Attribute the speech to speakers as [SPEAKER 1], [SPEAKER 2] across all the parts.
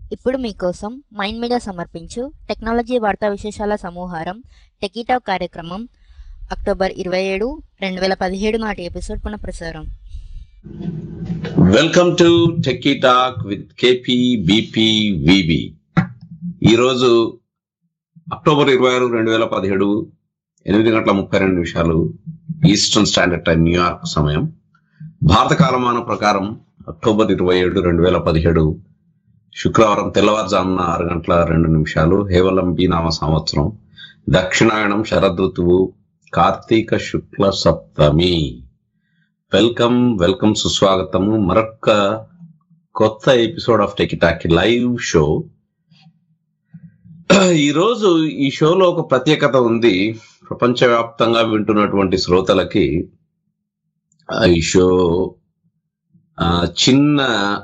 [SPEAKER 1] ఇప్పుడు మీకోసం mind media సమర్పించు టెక్నాలజీ వార్తా విశేషాల సమూహారం టెకీటాక్ కార్యక్రమం అక్టోబర్ ఇరవై ఏడు రెండు వేల పదిహేడు నాటి ఎపిసోడ్ పునఃప్రసారం
[SPEAKER 2] welcome to techie talk with KP BP V B ఈరోజు అక్టోబర్ ఇరవై ఆరు రెండు వేల పదిహేడు ఎనిమిది గంటల ముప్పై రెండు నిమిషాలు ఈస్టర్న్ స్టాండర్డ్ టైం న్యూయార్క్ సమయం భారత కాలమాన ప్రకారం అక్టోబర్ ఇరవై ఏడు రెండు వేల పదిహేడు శుక్రవారం తెల్లవారుజామున ఆరు గంటల రెండు నిమిషాలు హేవలంబి నామ సంవత్సరం దక్షిణాయనం శరదృతువు కార్తీక శుక్ల సప్తమి వెల్కమ్ వెల్కమ్ సుస్వాగతము మరొక కొత్త episode of techie talkie live show ఈరోజు ఈ షోలో ఒక ప్రత్యేకత ఉంది ప్రపంచవ్యాప్తంగా వింటున్నటువంటి శ్రోతలకి ఆ, ఈ షో ఆ, చిన్న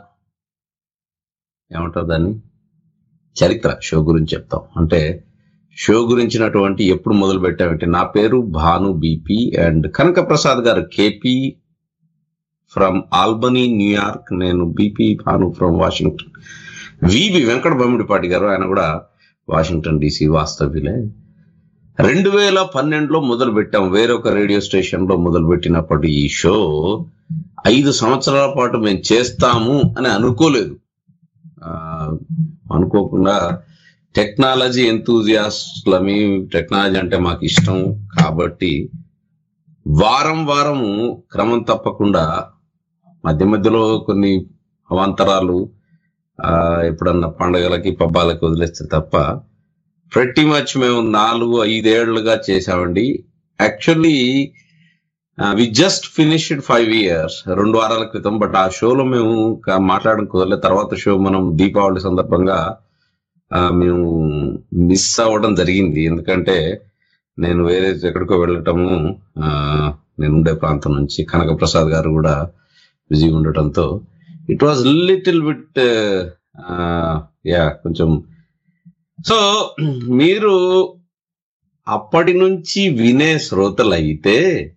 [SPEAKER 2] ఏమంటారు దాన్ని చరిత్ర షో గురించి చెప్తాం అంటే షో గురించినటువంటి ఎప్పుడు మొదలు పెట్టామంటే నా పేరు భాను బీపీ అండ్ కనక ప్రసాద్ గారు కేపీ ఫ్రమ్ ఆల్బనీ న్యూయార్క్ నేను B P Bhanu from Washington V B Venkata Bommidipati గారు ఆయన కూడా వాషింగ్టన్ డీసీ వాస్తవ్యులే రెండు వేల పన్నెండులో మొదలు పెట్టాం వేరొక రేడియో స్టేషన్ లో మొదలు పెట్టినప్పటి ఈ షో ఐదు సంవత్సరాల పాటు మేము చేస్తాము అని అనుకోలేదు ఆ, అనుకోకుండా టెక్నాలజీ ఎంతూజియాస్ట్లమి టెక్నాలజీ అంటే మాకు ఇష్టం కాబట్టి వారం వారము క్రమం తప్పకుండా మధ్య మధ్యలో కొన్ని అవాంతరాలు ఆ, ఎప్పుడన్నా పండగలకి పబ్బాలకి వదిలేస్తే తప్ప ప్రతి మచ్ మేము నాలుగు ఐదేళ్లుగా చేసామండి actually we just finished five years రెండు వారాల క్రితం బట్ ఆ షోలో మేము కా- మాట్లాడడం కుదరలే తర్వాత షో మనం దీపావళి సందర్భంగా ఆ, మేము మిస్ అవ్వడం జరిగింది ఎందుకంటే నేను వేరే ఎక్కడికో వెళ్ళటము ఆ, నేను ఉండే ప్రాంతం నుంచి కనకప్రసాద్ గారు కూడా బిజీగా ఉండటంతో it was little bit yeah కొంచెం సో మీరు అప్పటి నుంచి వినే శ్రోతలు అయితే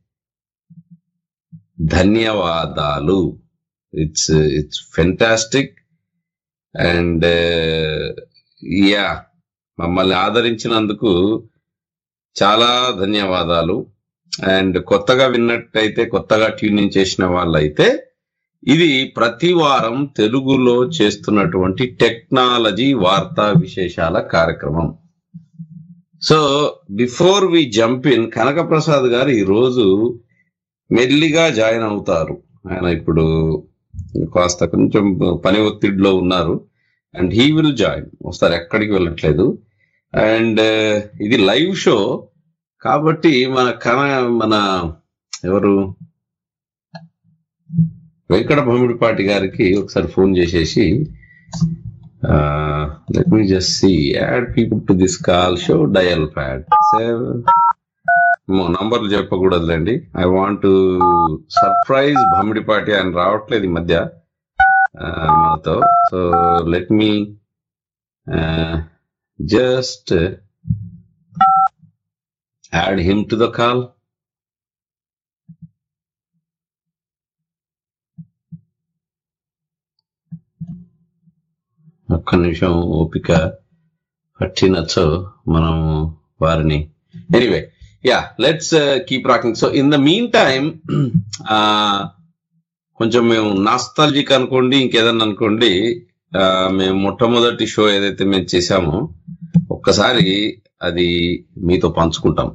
[SPEAKER 2] ధన్యవాదాలు it's it's fantastic and yeah మమ్మల్ని ఆదరించినందుకు చాలా ధన్యవాదాలు అండ్ కొత్తగా విన్నట్టయితే కొత్తగా ట్యూనింగ్ చేసిన వాళ్ళైతే ఇది ప్రతి వారం తెలుగులో చేస్తున్నటువంటి టెక్నాలజీ వార్తా విశేషాల కార్యక్రమం so before we jump in Kanakaprasad గారు ఈ రోజు మెల్లిగా జాయిన్ అవుతారు ఆయన ఇప్పుడు కాస్త కొంచెం పని ఒత్తిడిలో ఉన్నారు అండ్ హీ విల్ జాయిన్ వస్తారు ఎక్కడికి వెళ్ళట్లేదు అండ్ ఇది లైవ్ షో కాబట్టి మన కన మన ఎవరు వెంకట భమిడిపాటి గారికి ఒకసారి ఫోన్ చేసేసి let me just see add people to this call show dial pad నంబర్లు చెప్పకూడదులేండి ఐ వాంట్ సర్ప్రైజ్ భమిడిపాటి ఆయన రావట్లేదు ఈ మధ్య ఆ, మనతో so let me just add him to the call ఒక్క నిమిషం ఓపిక పట్టినచో మనం వారిని anyway yeah let's keep rocking so in the meantime కొంచెం మేము నాస్తాలజిక్ అనుకోండి ఇంకేదన్నా అనుకోండి ఆ, మేము మొట్టమొదటి షో ఏదైతే మేము చేశామో ఒక్కసారి అది మీతో పంచుకుంటాం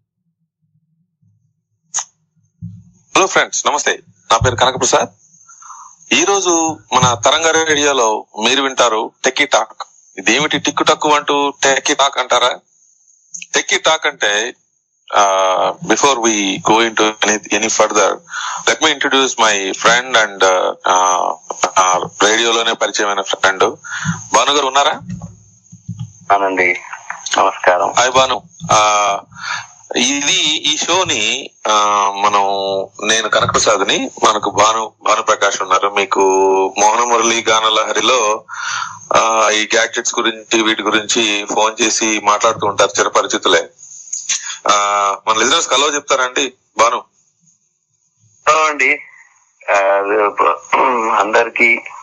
[SPEAKER 3] హలో ఫ్రెండ్స్ నమస్తే నా పేరు కనకప్రసాద్ ఈ రోజు మన తరంగ రేడియోలో మీరు వింటారు టెక్కీ టాక్ ఇదేమిటి టిక్కు టక్కు అంటూ టెక్కీ టాక్ అంటారా టెక్కీ టాక్ అంటే before we go into any further let me introduce my friend and రేడియోలోనే పరిచయమైన ఫ్రెండ్ భాను గారు ఉన్నారా
[SPEAKER 4] అవునండి నమస్కారం
[SPEAKER 3] హాయ్ భాను ఆ, ఇది ఈ షోని ఆ, మనం నేను కనకప్రసాద్ని మనకు భాను భాను ప్రకాష్ ఉన్నారు మీకు మోహన మురళి గాన లహరిలో ఆ, ఈ గ్యాడ్జెట్స్ గురించి వీటి గురించి ఫోన్ చేసి మాట్లాడుతూ ఉంటారు చిరపరిచితులే ఆ, మన లిజనర్స్ కలవ చెప్తారండి భాను
[SPEAKER 4] అండి అందరికి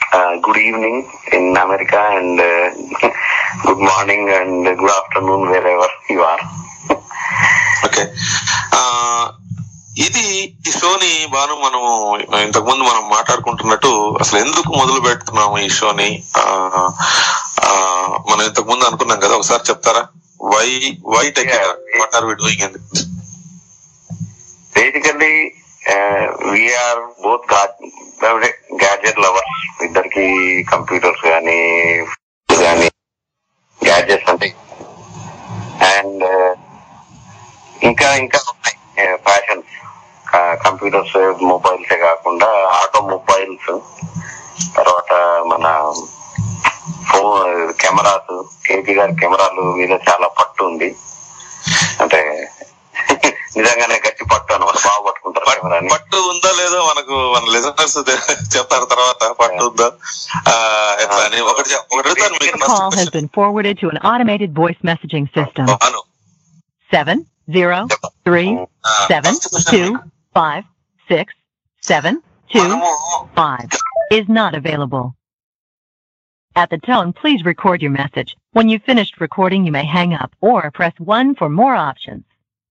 [SPEAKER 4] good evening in America and good morning and good afternoon wherever you are
[SPEAKER 3] okay ఆ, ఇది ఈ షోని బాను మనము ఇంతకు ముందు మనం మాట్లాడుకుంటున్నట్టు అసలు ఎందుకు మొదలు పెడుతున్నాము ఈ షోని ఆ, ఆ, మనం ఇంతకు ముందు అనుకున్నాం కదా ఒకసారి చెప్తారా why why tech
[SPEAKER 4] Yeah.
[SPEAKER 3] What are we doing అని
[SPEAKER 4] basically we are both gadget lovers ఇద్దరికి కంప్యూటర్స్ కానీ కానీ గ్యాడ్జెట్స్ అంటే అండ్ ఇంకా ఇంకా ఉన్నాయి ఫ్యాషన్స్ కంప్యూటర్స్ మొబైల్సే కాకుండా ఆటో మొబైల్స్ తర్వాత మన ఫోన్ కెమెరాస్ కేపీ గారి కెమెరాలు మీద చాలా పట్టు ఉంది అంటే నిజంగానే గట్టి పట్టు అనమాట బాగా పట్టుకుంటారు కెమెరాని
[SPEAKER 3] పట్టు ఉందా లేదో మనకు మన లిజనర్స్ చెప్తారు తర్వాత పట్టు ఉందా ఆ, ఎట్లా అని ఒకటి చెప్- ఒకటి అడుగుతాను
[SPEAKER 5] This
[SPEAKER 3] మీకు
[SPEAKER 5] call has been forwarded to an automated voice messaging system.
[SPEAKER 3] Bhanu
[SPEAKER 5] Seven zero three
[SPEAKER 3] ఆ,
[SPEAKER 5] seven
[SPEAKER 3] first question
[SPEAKER 5] two five six seven two
[SPEAKER 3] మనము
[SPEAKER 5] five is not available. At the tone, please record your message. When you've finished recording, you may hang up or press 1 for more options.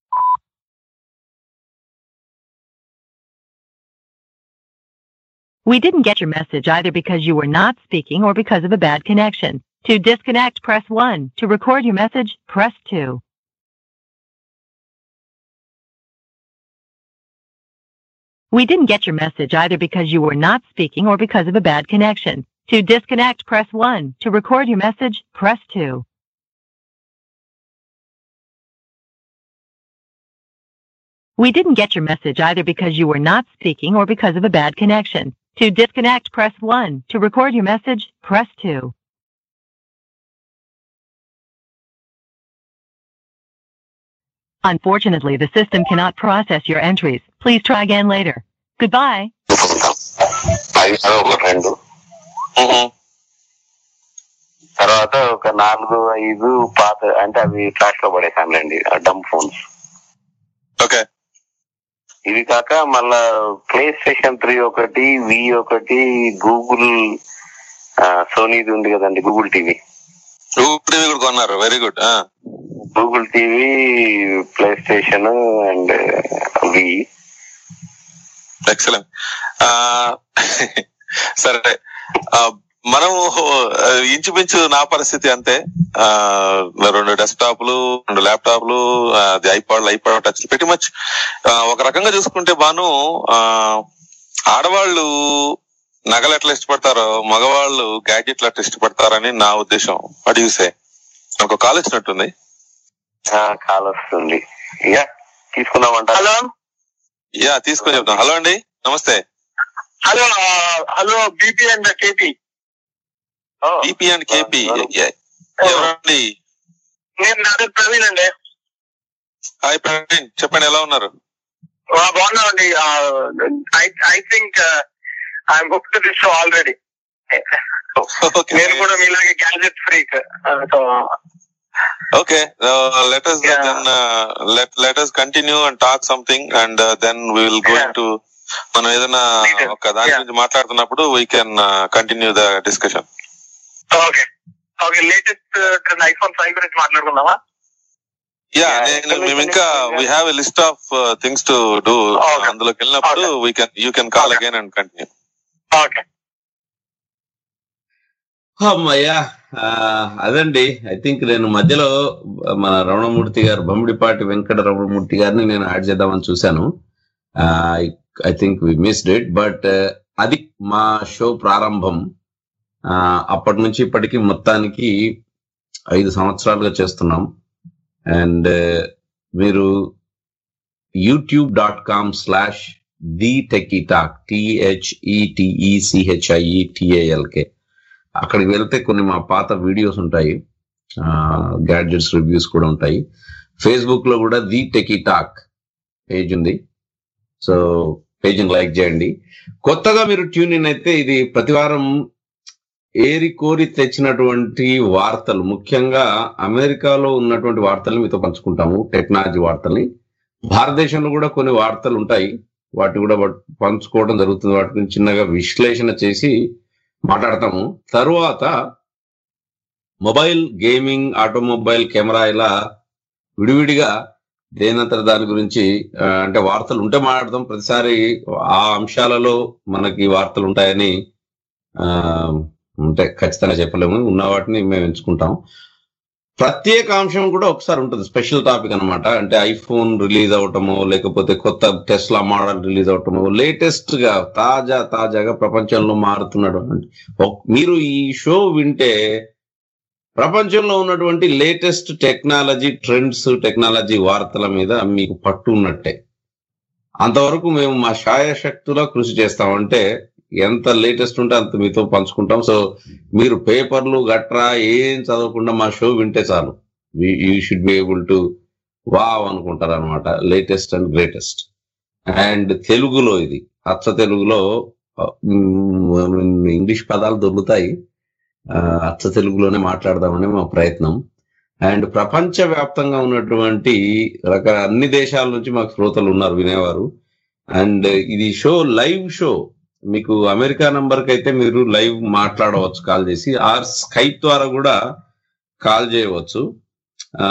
[SPEAKER 5] We didn't get your message either because you were not speaking or because of a bad connection. To disconnect, press 1. To record your message, press 2. We didn't get your message either because you were not speaking or because of a bad connection. To disconnect, press 1. To record your message, press 2. We didn't get your message either because you were not speaking or because of a bad connection. To disconnect, press 1. To record your message, press 2. Unfortunately, the system cannot process your entries. Please try again later. Goodbye.
[SPEAKER 4] అవి ఒక రెండు
[SPEAKER 3] మ్మ్.
[SPEAKER 4] తర్వాత ఒక నాలుగు ఐదు పాత అంటే అవి ట్రాష్ లో పడేసానులేండి డమ్ ఫోన్స్
[SPEAKER 3] ఓకే
[SPEAKER 4] ఇవి కాక మళ్ళా ప్లే స్టేషన్ త్రీ ఒకటి వి ఒకటి గూగుల్ సోనీది ఉంది కదండి గూగుల్ టీవీ
[SPEAKER 3] గూగుల్ టీవీ కూడా కొన్నారు very good
[SPEAKER 4] Google TV PlayStation and we
[SPEAKER 3] excellent సరే ఆ, మనము ఆ, ఇంచుమించు నా పరిస్థితి అంతే ఆ, రెండు డెస్క్టాప్లు రెండు ల్యాప్టాప్లు ఆ, అది ఐపాడ్ ఐపాడ్ టచ్ పెట్టి మచ్ ఒక రకంగా చూసుకుంటే బాను ఆ, ఆడవాళ్ళు నగలు ఎట్లా ఇష్టపడతారో మగవాళ్ళు గ్యాడ్జెట్లు ఎట్లా ఇష్టపడతారని నా ఉద్దేశం అడిగిసే ఒక కాల్ వచ్చినట్టుంది
[SPEAKER 4] కాల్ వస్తుంది ఇక తీసుకుందామంట హలో
[SPEAKER 3] యా తీసుకొని చెప్తాం హలో అండి నమస్తే
[SPEAKER 4] hello hello BP and KP
[SPEAKER 3] BP and KP ఎవరండి
[SPEAKER 4] నేను నా పేరు ప్రవీణ్ అండి
[SPEAKER 3] హాయ్ ప్రవీణ్ చెప్పండి ఎలా ఉన్నారు
[SPEAKER 4] బాగున్నామండి I think I'm book to this show already
[SPEAKER 3] okay
[SPEAKER 4] నేను కూడా మీలాగే gadget freak so
[SPEAKER 3] okay let us
[SPEAKER 4] Yeah.
[SPEAKER 3] then uh, let let us continue and talk something and uh, then we will go
[SPEAKER 4] Yeah.
[SPEAKER 3] into మనం ఏదైనా
[SPEAKER 4] Detail.
[SPEAKER 3] ఒక దాని
[SPEAKER 4] Yeah.
[SPEAKER 3] గురించి మాట్లాడుతున్నప్పుడు we can continue the discussion
[SPEAKER 4] okay okay latest iPhone five గురించి మాట్లాడుకుందామా
[SPEAKER 3] yeah
[SPEAKER 4] Yeah,
[SPEAKER 3] నేను
[SPEAKER 4] actually
[SPEAKER 3] మేము ఇంకా
[SPEAKER 4] yeah.
[SPEAKER 3] We have a list of things to do
[SPEAKER 4] Okay.
[SPEAKER 3] అందులోకి వెళ్ళినప్పుడు
[SPEAKER 4] Okay.
[SPEAKER 3] We can you can call
[SPEAKER 4] Okay.
[SPEAKER 3] Again and continue
[SPEAKER 4] okay
[SPEAKER 2] అమ్మయ్యా ఆ, అదండి ఐ థింక్ నేను మధ్యలో మన రమణమూర్తి గారు బొమ్మిడిపాటి వెంకట రమణమూర్తి గారిని నేను యాడ్ చేద్దామని చూశాను I think we missed it but అది మా షో ప్రారంభం ఆ, అప్పటి నుంచి ఇప్పటికి మొత్తానికి ఐదు సంవత్సరాలుగా చేస్తున్నాం అండ్ మీరు YouTube dot com slash the techie talk T H E T E C H I E T A L K అక్కడికి వెళ్తే కొన్ని మా పాత వీడియోస్ ఉంటాయి గ్యాడ్జెట్స్ రివ్యూస్ కూడా ఉంటాయి ఫేస్బుక్ లో కూడా ది టెకీ టాక్ పేజ్ ఉంది సో పేజ్ని లైక్ చేయండి కొత్తగా మీరు ట్యూన్ ఇన్ అయితే ఇది ప్రతివారం ఏరి కోరి తెచ్చినటువంటి వార్తలు ముఖ్యంగా అమెరికాలో ఉన్నటువంటి వార్తల్ని మీతో పంచుకుంటాము టెక్నాలజీ వార్తల్ని భారతదేశంలో కూడా కొన్ని వార్తలు ఉంటాయి వాటి కూడా పట్- పంచుకోవడం జరుగుతుంది వాటి గురించి చిన్నగా విశ్లేషణ చేసి మాట్లాడతాము తరువాత మొబైల్ గేమింగ్ ఆటోమొబైల్ కెమెరా ఇలా విడివిడిగా దేనంతర దాని గురించి ఆ, అంటే వార్తలు ఉంటే మాట్లాడతాం ప్రతిసారి ఆ అంశాలలో మనకి వార్తలు ఉంటాయని ఆ, అంటే ఖచ్చితంగా చెప్పలేము ఉన్న వాటిని మేము ఎంచుకుంటాం ప్రత్యేక అంశం కూడా ఒకసారి ఉంటుంది స్పెషల్ టాపిక్ అన్నమాట అంటే ఐఫోన్ రిలీజ్ అవటమో లేకపోతే కొత్త టెస్లా మోడల్ రిలీజ్ అవటమో లేటెస్ట్ గా తాజా తాజాగా ప్రపంచంలో మారుతున్నటువంటి ఒక్- మీరు ఈ షో వింటే ప్రపంచంలో ఉన్నటువంటి లేటెస్ట్ టెక్నాలజీ ట్రెండ్స్ టెక్నాలజీ వార్తల మీద మీకు పట్టు ఉన్నట్టే అంతవరకు మేము మా శాయశక్తులా కృషి చేస్తాం అంటే ఎంత లేటెస్ట్ ఉంటే అంత మీతో పంచుకుంటాం సో మీరు పేపర్లు గట్రా ఏం చదవకుండా మా షో వింటే చాలు you should be able to wow అనుకుంటారు అనమాట లేటెస్ట్ అండ్ గ్రేటెస్ట్ అండ్ తెలుగులో ఇది అచ్చ తెలుగులో మ్, ఇంగ్లీష్ పదాలు దొరుకుతాయి ఆ, అచ్చ తెలుగులోనే మాట్లాడదామని మా ప్రయత్నం అండ్ ప్రపంచ వ్యాప్తంగా ఉన్నటువంటి రక అన్ని దేశాల నుంచి మాకు శ్రోతలు ఉన్నారు వినేవారు అండ్ ఇది షో లైవ్ షో మీకు అమెరికా నంబర్ కి అయితే మీరు లైవ్ మాట్లాడవచ్చు కాల్ చేసి ఆర్ స్కైప్ ద్వారా కూడా కాల్ చేయవచ్చు ఆ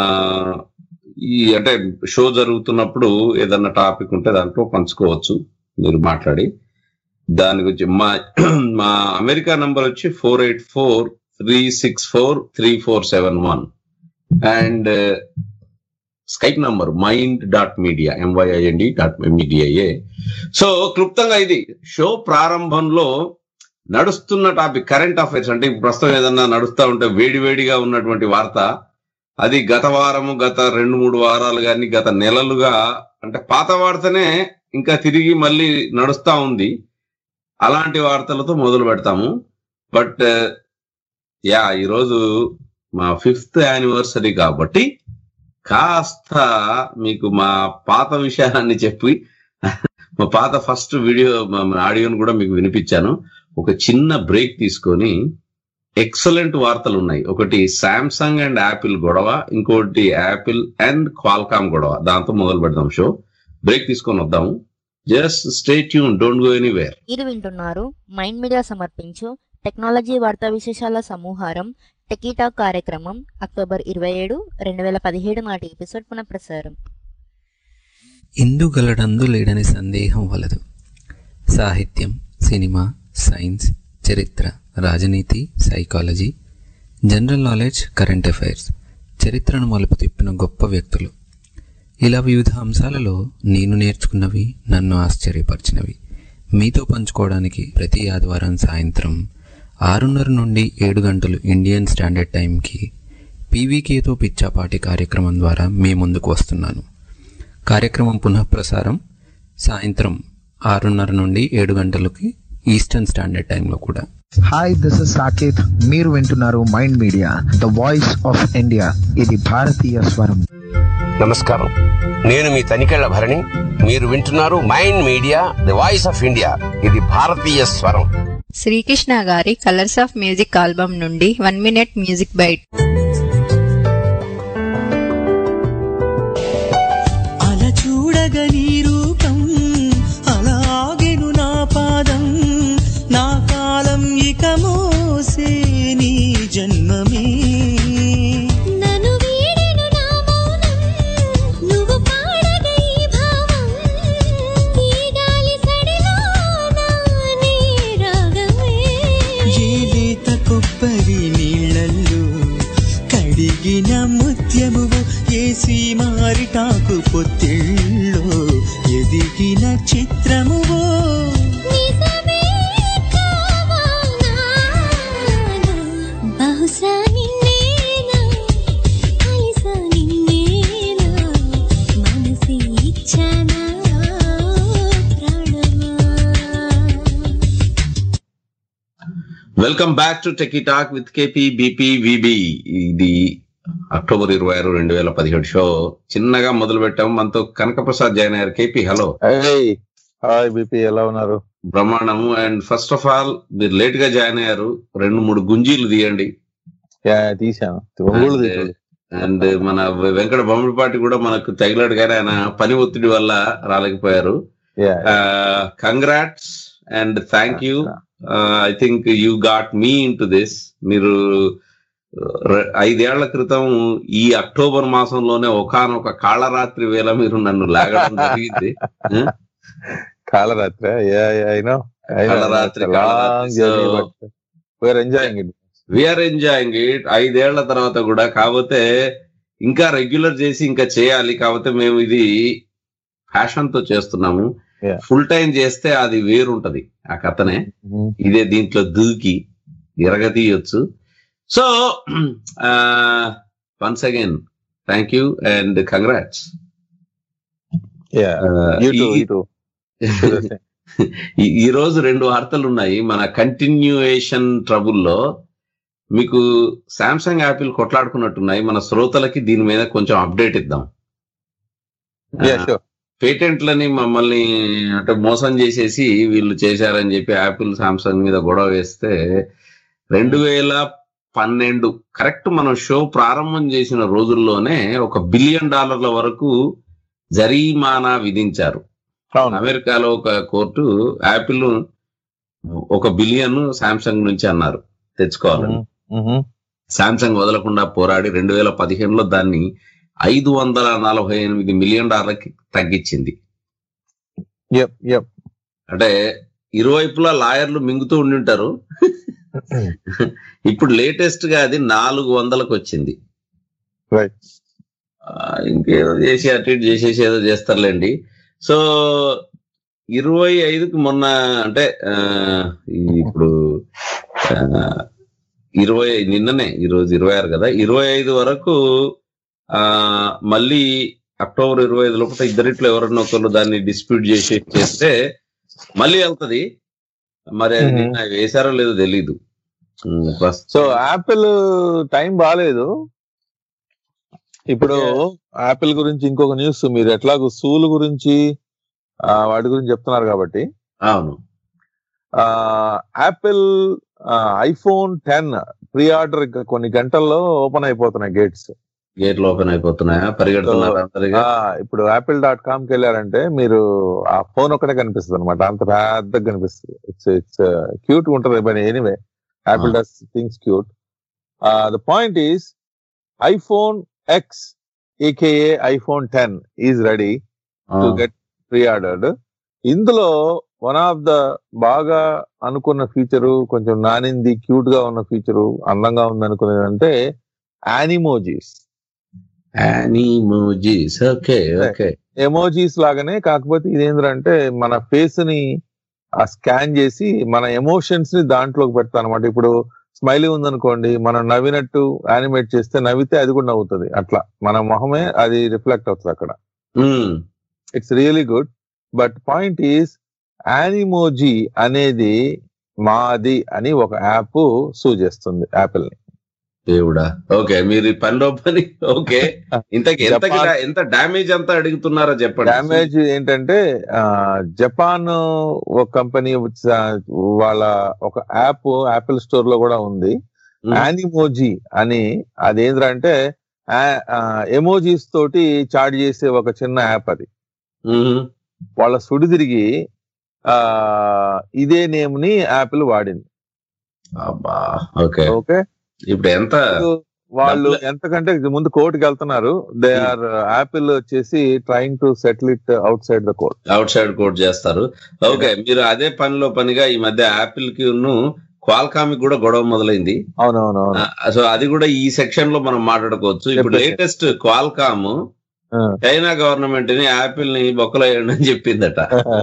[SPEAKER 2] ఈ అంటే షో జరుగుతున్నప్పుడు ఏదన్నా టాపిక్ ఉంటే దాంట్లో పంచుకోవచ్చు మీరు మాట్లాడి దాని గురించి మా మా అమెరికా నంబర్ వచ్చి four eight four three six four three four seven one and Skype number mind dot media M Y I N D dot media so క్లుప్తంగా ఇది షో ప్రారంభంలో నడుస్తున్న టాపిక్ కరెంట్ అఫైర్స్ అంటే ఇప్పుడు ప్రస్తుతం ఏదన్నా నడుస్తా ఉంటే వేడి వేడిగా ఉన్నటువంటి వార్త అది గత వారము గత రెండు మూడు వారాలు కానీ గత నెలలుగా అంటే పాత వార్తనే ఇంకా తిరిగి మళ్ళీ నడుస్తా ఉంది అలాంటి వార్తలతో మొదలు పెడతాము బట్ యా ఈరోజు మా ఫిఫ్త్ యానివర్సరీ కాబట్టి కాస్త మీకు మా పాత విషయాన్ని చెప్పి మా పాత ఫస్ట్ వీడియో ఆడియోను కూడా మీకు వినిపించాను ఒక చిన్న బ్రేక్ తీసుకొని ఎక్సలెంట్ వార్తలు ఉన్నాయి ఒకటి సామ్సంగ్ అండ్ యాపిల్ గొడవ ఇంకోటి యాపిల్ అండ్ క్వాల్కామ్ గొడవ దాంతో మొదలు పెడదాం షో బ్రేక్ తీసుకొని వద్దాము just stay tune don't go anywhere
[SPEAKER 1] మీరు వింటున్నారు మైండ్ మీడియా సమర్పించు టెక్నాలజీ వార్తా విశేషాల సమూహారం టెకీటాక్ కార్యక్రమం అక్టోబర్ ఇరవై ఏడు రెండు వేల పదిహేడు నాటి ఎపిసోడ్ పునఃప్రసారం
[SPEAKER 6] ఇందుగలడందు లేడని సందేహం వలదు సాహిత్యం సినిమా సైన్స్ చరిత్ర రాజనీతి psychology general knowledge current affairs చరిత్రను మలుపు తిప్పిన గొప్ప వ్యక్తులు ఇలా వివిధ అంశాలలో నేను నేర్చుకున్నవి నన్ను ఆశ్చర్యపరిచినవి మీతో పంచుకోవడానికి ప్రతి ఆదివారం సాయంత్రం ఆరున్నర నుండి ఏడు గంటలు ఇండియన్ స్టాండర్డ్ టైంకి పీవీకేతో పిచ్చాపాటి కార్యక్రమం ద్వారా మీ ముందుకు వస్తున్నాను కార్యక్రమం పునఃప్రసారం సాయంత్రం ఆరున్నర నుండి ఏడు గంటలకి ఈస్టర్న్ స్టాండర్డ్ టైంలో కూడా
[SPEAKER 7] హాయ్ దిస్ ఇస్ సాకేత్ మీరు వింటున్నారు mind media the voice of India ఇది భారతీయ స్వరం
[SPEAKER 8] నమస్కారం నేను మీ తనికెళ్ల భరణి మీరు వింటున్నారు mind media the voice of India ఇది భారతీయ స్వరం
[SPEAKER 9] శ్రీకృష్ణ గారి కలర్స్ ఆఫ్ మ్యూజిక్ ఆల్బమ్ నుండి వన్ మినిట్ మ్యూజిక్ బైట్
[SPEAKER 10] అలా చూడగని రూపం అలాగెను నా పాదం నా కాలం ఇక మోసే నీ జన్మమే
[SPEAKER 11] నను వీడెను నా మౌనం నువ్వు పాడగ ఈ భావం ఈ గాలి సడిలోన నీ రాగమే
[SPEAKER 10] ఏలేత కొబ్బరి నీళ్ళల్లో కడిగిన ముత్యమువు ఏసి మారిటాకు పొత్తిళ్ళో ఎదిగిన చిత్రమువో
[SPEAKER 11] నిజమే కావాలా బహుశా నిన్నేనా కలిసా నిన్నేనా మనసి ఇచ్చానా ప్రాణమా
[SPEAKER 2] welcome back to techie talk with KP BP VB ఇది అక్టోబర్ ఇరవై ఆరు రెండు వేల పదిహేడు షో చిన్నగా మొదలు పెట్టాము మనతో కనకప్రసాద్ జాయిన్ అయ్యారు కేపీ హలో
[SPEAKER 12] హాయ్ బీపీ ఎలా ఉన్నారు
[SPEAKER 2] బ్రహ్మాండము అండ్ ఫస్ట్ ఆఫ్ ఆల్ మీరు లేట్ గా జాయిన్ అయ్యారు రెండు మూడు గుంజీలు తీయండి
[SPEAKER 12] యా, తీశాను ఒంగోలు తీశాను.
[SPEAKER 2] అండ్ మన వెంకట బొమ్మడిపాటి కూడా మనకు తగిలాడు కానీ ఆయన పని ఒత్తిడి వల్ల రాలేకపోయారు
[SPEAKER 12] yeah,
[SPEAKER 2] congrats and thank you I think you got me into this మీరు ర- ఐదేళ్ల క్రితం ఈ అక్టోబర్ మాసంలోనే ఒకనొక కాళరాత్రి వేళ మీరు నన్ను లాగడం జరిగింది ఆ?
[SPEAKER 12] కాలరాత్రి అయినో
[SPEAKER 2] కాళరాత్రి, కాళరాత్రి. So-
[SPEAKER 12] we're enjoying it
[SPEAKER 2] we're enjoying it ఐదేళ్ల తర్వాత కూడా కాకపోతే ఇంకా రెగ్యులర్ చేసి ఇంకా చేయాలి కాకపోతే మేము ఇది ఫ్యాషన్ తో చేస్తున్నాము
[SPEAKER 12] Yeah.
[SPEAKER 2] ఫుల్ టైం చేస్తే అది వేరుంటది ఆ కథనే ఇదే దీంట్లో దూకి ఎరగతీయొచ్చు so once again thank you and congrats
[SPEAKER 12] You too, you too.
[SPEAKER 2] ఈ- ఈ రోజు రెండు వార్తలు ఉన్నాయి మన కంటిన్యూయేషన్ ట్రబుల్లో మీకు సామ్సంగ్ యాపిల్ కొట్లాడుకున్నట్టున్నాయి మన శ్రోతలకి దీని మీద కొంచెం అప్డేట్ ఇద్దాం
[SPEAKER 12] Yeah, sure.
[SPEAKER 2] పేటెంట్లని మమ్మల్ని అంటే మోసం చేసేసి వీళ్ళు చేశారని చెప్పి యాపిల్ సామ్సంగ్ మీద గొడవ వేస్తే రెండు వేల పన్నెండు కరెక్ట్ మనం షో ప్రారంభం చేసిన రోజుల్లోనే ఒక బిలియన్ డాలర్ల వరకు జరిమానా విధించారు అమెరికాలో ఒక కోర్టు యాపిల్ ఒక బిలియన్ సామ్సంగ్ నుంచి అన్నారు తెచ్చుకోవాలని సామ్సంగ్ వదలకుండా పోరాడి రెండు వేల పదిహేనులో దాన్ని ఐదు వందల నలభై ఎనిమిది మిలియన్ డాలర్లకి తగ్గించింది
[SPEAKER 12] యప్ యప్
[SPEAKER 2] అంటే ఇరువైపులా లాయర్లు మింగుతూ ఉండింటారు ఇప్పుడు లేటెస్ట్ గా అది నాలుగు వందలకు వచ్చింది
[SPEAKER 12] రైట్
[SPEAKER 2] ఆ, ఇంకేదో చేసి అటు ఇటు చేసేసి ఏదో చేస్తారులేండి సో ఇరవై ఐదుకి మొన్న అంటే ఆ, ఇది ఇప్పుడు ఆ, ఇరవై నిన్ననే ఈరోజు ఇరవై ఆరు కదా ఇరవై ఐదు వరకు ఆ మళ్ళీ అక్టోబర్ ఇరవై ఐదు లోపల ఇద్దరిట్లో ఎవరన్నా ఒకరు దాన్ని డిస్ప్యూట్ చేసి చేస్తే మళ్ళీ వెళ్తది మరి అది
[SPEAKER 12] Mhm.
[SPEAKER 2] నిన్న వేశారో లేదో తెలీదు ఉమ్, ప్రస్తుతం
[SPEAKER 12] సో యాపిల్ టైం బాగాలేదు ఇప్పుడు యాపిల్ గురించి ఇంకొక న్యూస్ మీరు ఎట్లాగో సూలు గురించి ఆ, వాటి గురించి చెప్తున్నారు కాబట్టి
[SPEAKER 2] అవును
[SPEAKER 12] Apple iPhone ten pre order కొన్ని గంటల్లో ఓపెన్ అయిపోతున్నాయి గేట్స్
[SPEAKER 2] గేట్లు ఓపెన్ అయిపోతున్నాయా పరిగెడుతున్నారా అందరిగా
[SPEAKER 12] ఇప్పుడు యాపిల్ డాట్ కామ్ కి వెళ్ళారంటే మీరు ఆ ఫోన్ ఒక్కటే కనిపిస్తుంది అనమాట అంత పెద్దగా కనిపిస్తుంది ఇట్స్ ఇట్స్ క్యూట్ ఉంటుంది but anyway Apple does things cute the point is iPhone X A K A iPhone ten is ready to get pre ordered ఇందులో వన్ ఆఫ్ ద బాగా అనుకున్న ఫీచరు కొంచెం నానింది క్యూట్ గా ఉన్న ఫీచరు అందంగా ఉంది అనుకునేది అంటే animojis
[SPEAKER 2] animojis okay okay
[SPEAKER 12] emojis లాగానే కాకపోతే ఇదేంటంటే మన ఫేస్ ని ఆ స్కాన్ చేసి మన ఎమోషన్స్ ని దాంట్లోకి పెడతా అనమాట ఇప్పుడు స్మైలీ ఉందనుకోండి మనం నవ్వినట్టు యానిమేట్ చేస్తే నవ్వితే అది కూడా నవ్వుతుంది అట్లా మన మొహమే అది రిఫ్లెక్ట్ అవుతుంది అక్కడ it's really good but point is animoji అనేది మాది అని ఒక యాప్ సూ చేస్తుంది యాపిల్ ని
[SPEAKER 2] దేవుడా ఓకే మీరు ఈ పనిలో పని ఓకే ఇంతకి ఎంత
[SPEAKER 12] జపాన్-
[SPEAKER 2] ఎంత డామేజ్ అంతా అడుగుతున్నారో చెప్పండి
[SPEAKER 12] డ్యామేజ్ ఏంటంటే ఆ, జపాన్ ఒక కంపెనీ వాళ్ళ ఒక యాప్ యాపిల్ స్టోర్ లో కూడా ఉంది యానిమోజీ అని అదేంటంటే ఎమోజీస్ తోటి చాట్ చేసే ఒక చిన్న యాప్ అది వాళ్ళ సుడి తిరిగి ఆ ఇదే నేమ్ ని యాపిల్ వాడింది
[SPEAKER 2] అబ్బా ఓకే
[SPEAKER 12] ఓకే
[SPEAKER 2] ఇప్పుడు ఎంత
[SPEAKER 12] వాళ్ళు ఎంతకంటే ముందు కోర్టుకి వెళ్తున్నారు దే ఆర్ యాపిల్ వచ్చేసి trying to settle it outside the court
[SPEAKER 2] outside court చేస్తారు ఓకే మీరు అదే పనిలో పనిగా ఈ మధ్య యాపిల్ కి క్వాల్కామ్ కూడా గొడవ మొదలైంది
[SPEAKER 12] అవునవునవును
[SPEAKER 2] సో అది కూడా ఈ సెక్షన్ లో మనం మాట్లాడుకోవచ్చు ఇప్పుడు
[SPEAKER 12] చెప్పండి.
[SPEAKER 2] లేటెస్ట్ క్వాల్కామ్ చైనా గవర్నమెంట్ ని యాపిల్ ని బొక్కలేయండి అని చెప్పిందట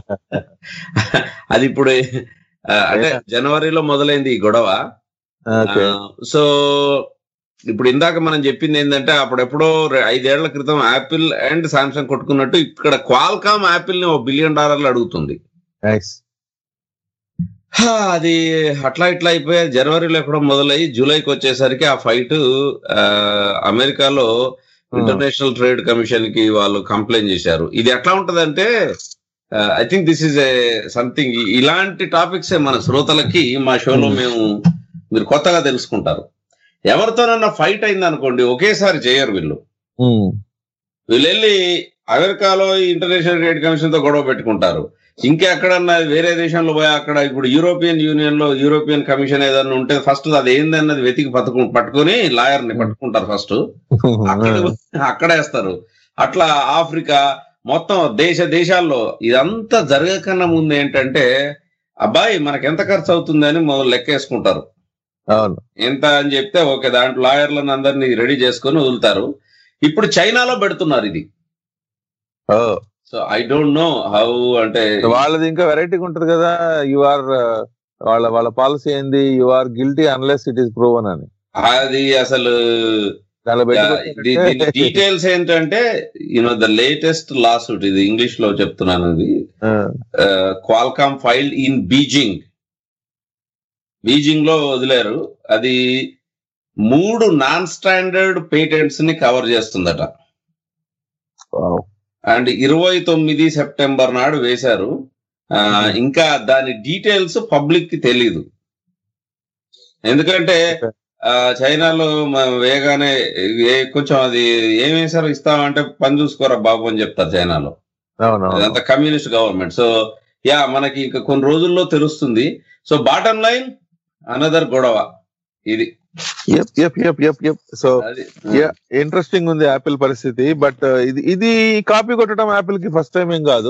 [SPEAKER 2] అది ఇప్పుడు ఆ, అంటే జనవరిలో మొదలైంది ఈ గొడవ
[SPEAKER 12] ఓకే
[SPEAKER 2] సో ఇప్పుడు ఇందాక మనం చెప్పింది ఏంటంటే అప్పుడెప్పుడో రె- ఐదేళ్ల క్రితం యాపిల్ అండ్ సామ్సంగ్ కొట్టుకున్నట్టు ఇక్కడ క్వాల్కామ్ యాపిల్ ని ఓ బిలియన్ డాలర్లు అడుగుతుంది
[SPEAKER 12] నైస్
[SPEAKER 2] హా, అది అట్లా ఇట్లా అయిపోయి జనవరిలో ఎక్కడో మొదలయ్యి జూలైకి వచ్చేసరికి ఆ ఫైట్ అమెరికాలో ఇంటర్నేషనల్ ట్రేడ్ కమిషన్ కి వాళ్ళు కంప్లైంట్ చేశారు ఇది ఎట్లా ఉంటదంటే I think this is a something ఇలాంటి టాపిక్స్ మన శ్రోతలకి మా షోలో మేము మీరు కొత్తగా తెలుసుకుంటారు ఎవరితోనన్నా ఫైట్ అయింది అనుకోండి ఒకేసారి చేయరు వీళ్ళు వీళ్ళు వెళ్ళి అమెరికాలో ఇంటర్నేషనల్ ట్రేడ్ కమిషన్ తో గొడవ పెట్టుకుంటారు ఇంకా ఎక్కడన్నా వేరే దేశంలో పోయి అక్కడ ఇప్పుడు యూరోపియన్ యూనియన్ లో యూరోపియన్ కమిషన్ ఏదన్నా ఉంటే ఫస్ట్ అది ఏందన్నది వెతికి పట్టుకు పట్టుకొని లాయర్ ని పట్టుకుంటారు ఫస్ట్ అక్కడ అక్కడ వేస్తారు అట్లా ఆఫ్రికా మొత్తం దేశ దేశాల్లో ఇదంతా జరగకన్నా ముందు ఏంటంటే అబ్బాయి మనకి ఎంత ఖర్చు అవుతుంది అని మొదలు లెక్కేసుకుంటారు
[SPEAKER 12] అవును
[SPEAKER 2] ఎంత అని చెప్తే ఓకే దాంట్లో లాయర్లను అందరినీ రెడీ చేసుకొని వదులుతారు ఇప్పుడు చైనాలో పెడుతున్నారు ఇది so I don't know how అంటే
[SPEAKER 12] వాళ్ళది ఇంకా వెరైటీగా ఉంటది కదా యు ఆర్ వాళ్ళ వాళ్ళ పాలసీ ఏంది you are guilty unless it is proven అని
[SPEAKER 2] అది అసలు
[SPEAKER 12] దానిలో పెట్టుకుంటే-
[SPEAKER 2] డీటెయిల్స్ ఏంటంటే you know the latest lawsuit ఇది ఇంగ్లీష్ లో చెప్తున్నాను ఇది Qualcomm file in Beijing Beijing లో వదిలేరు అది మూడు నాన్ స్టాండర్డ్ పేటెంట్స్ ని కవర్ చేస్తుందట అండ్ ఇరవై తొమ్మిది సెప్టెంబర్ నాడు వేశారు ఆ, ఇంకా దాని డీటెయిల్స్ పబ్లిక్ కి తెలీదు ఎందుకంటే ఆ, చైనాలో మ- వేగానే ఏ కొంచెం అది ఏం వేశారో ఇస్తామంటే పని చూసుకోరా బాబు అని చెప్తారు చైనాలో అదంతా కమ్యూనిస్ట్ గవర్నమెంట్ సో యా మనకి ఇంకా కొన్ని రోజుల్లో తెలుస్తుంది సో బాటమ్ లైన్ అనదర్ గొడవ ఇది
[SPEAKER 12] yup yup yup yup yup so interesting ఉంది యాపిల్ పరిస్థితి బట్ ఇది ఇది కాపీ కొట్టడం యాపిల్ కి ఫస్ట్ టైం ఏం కాదు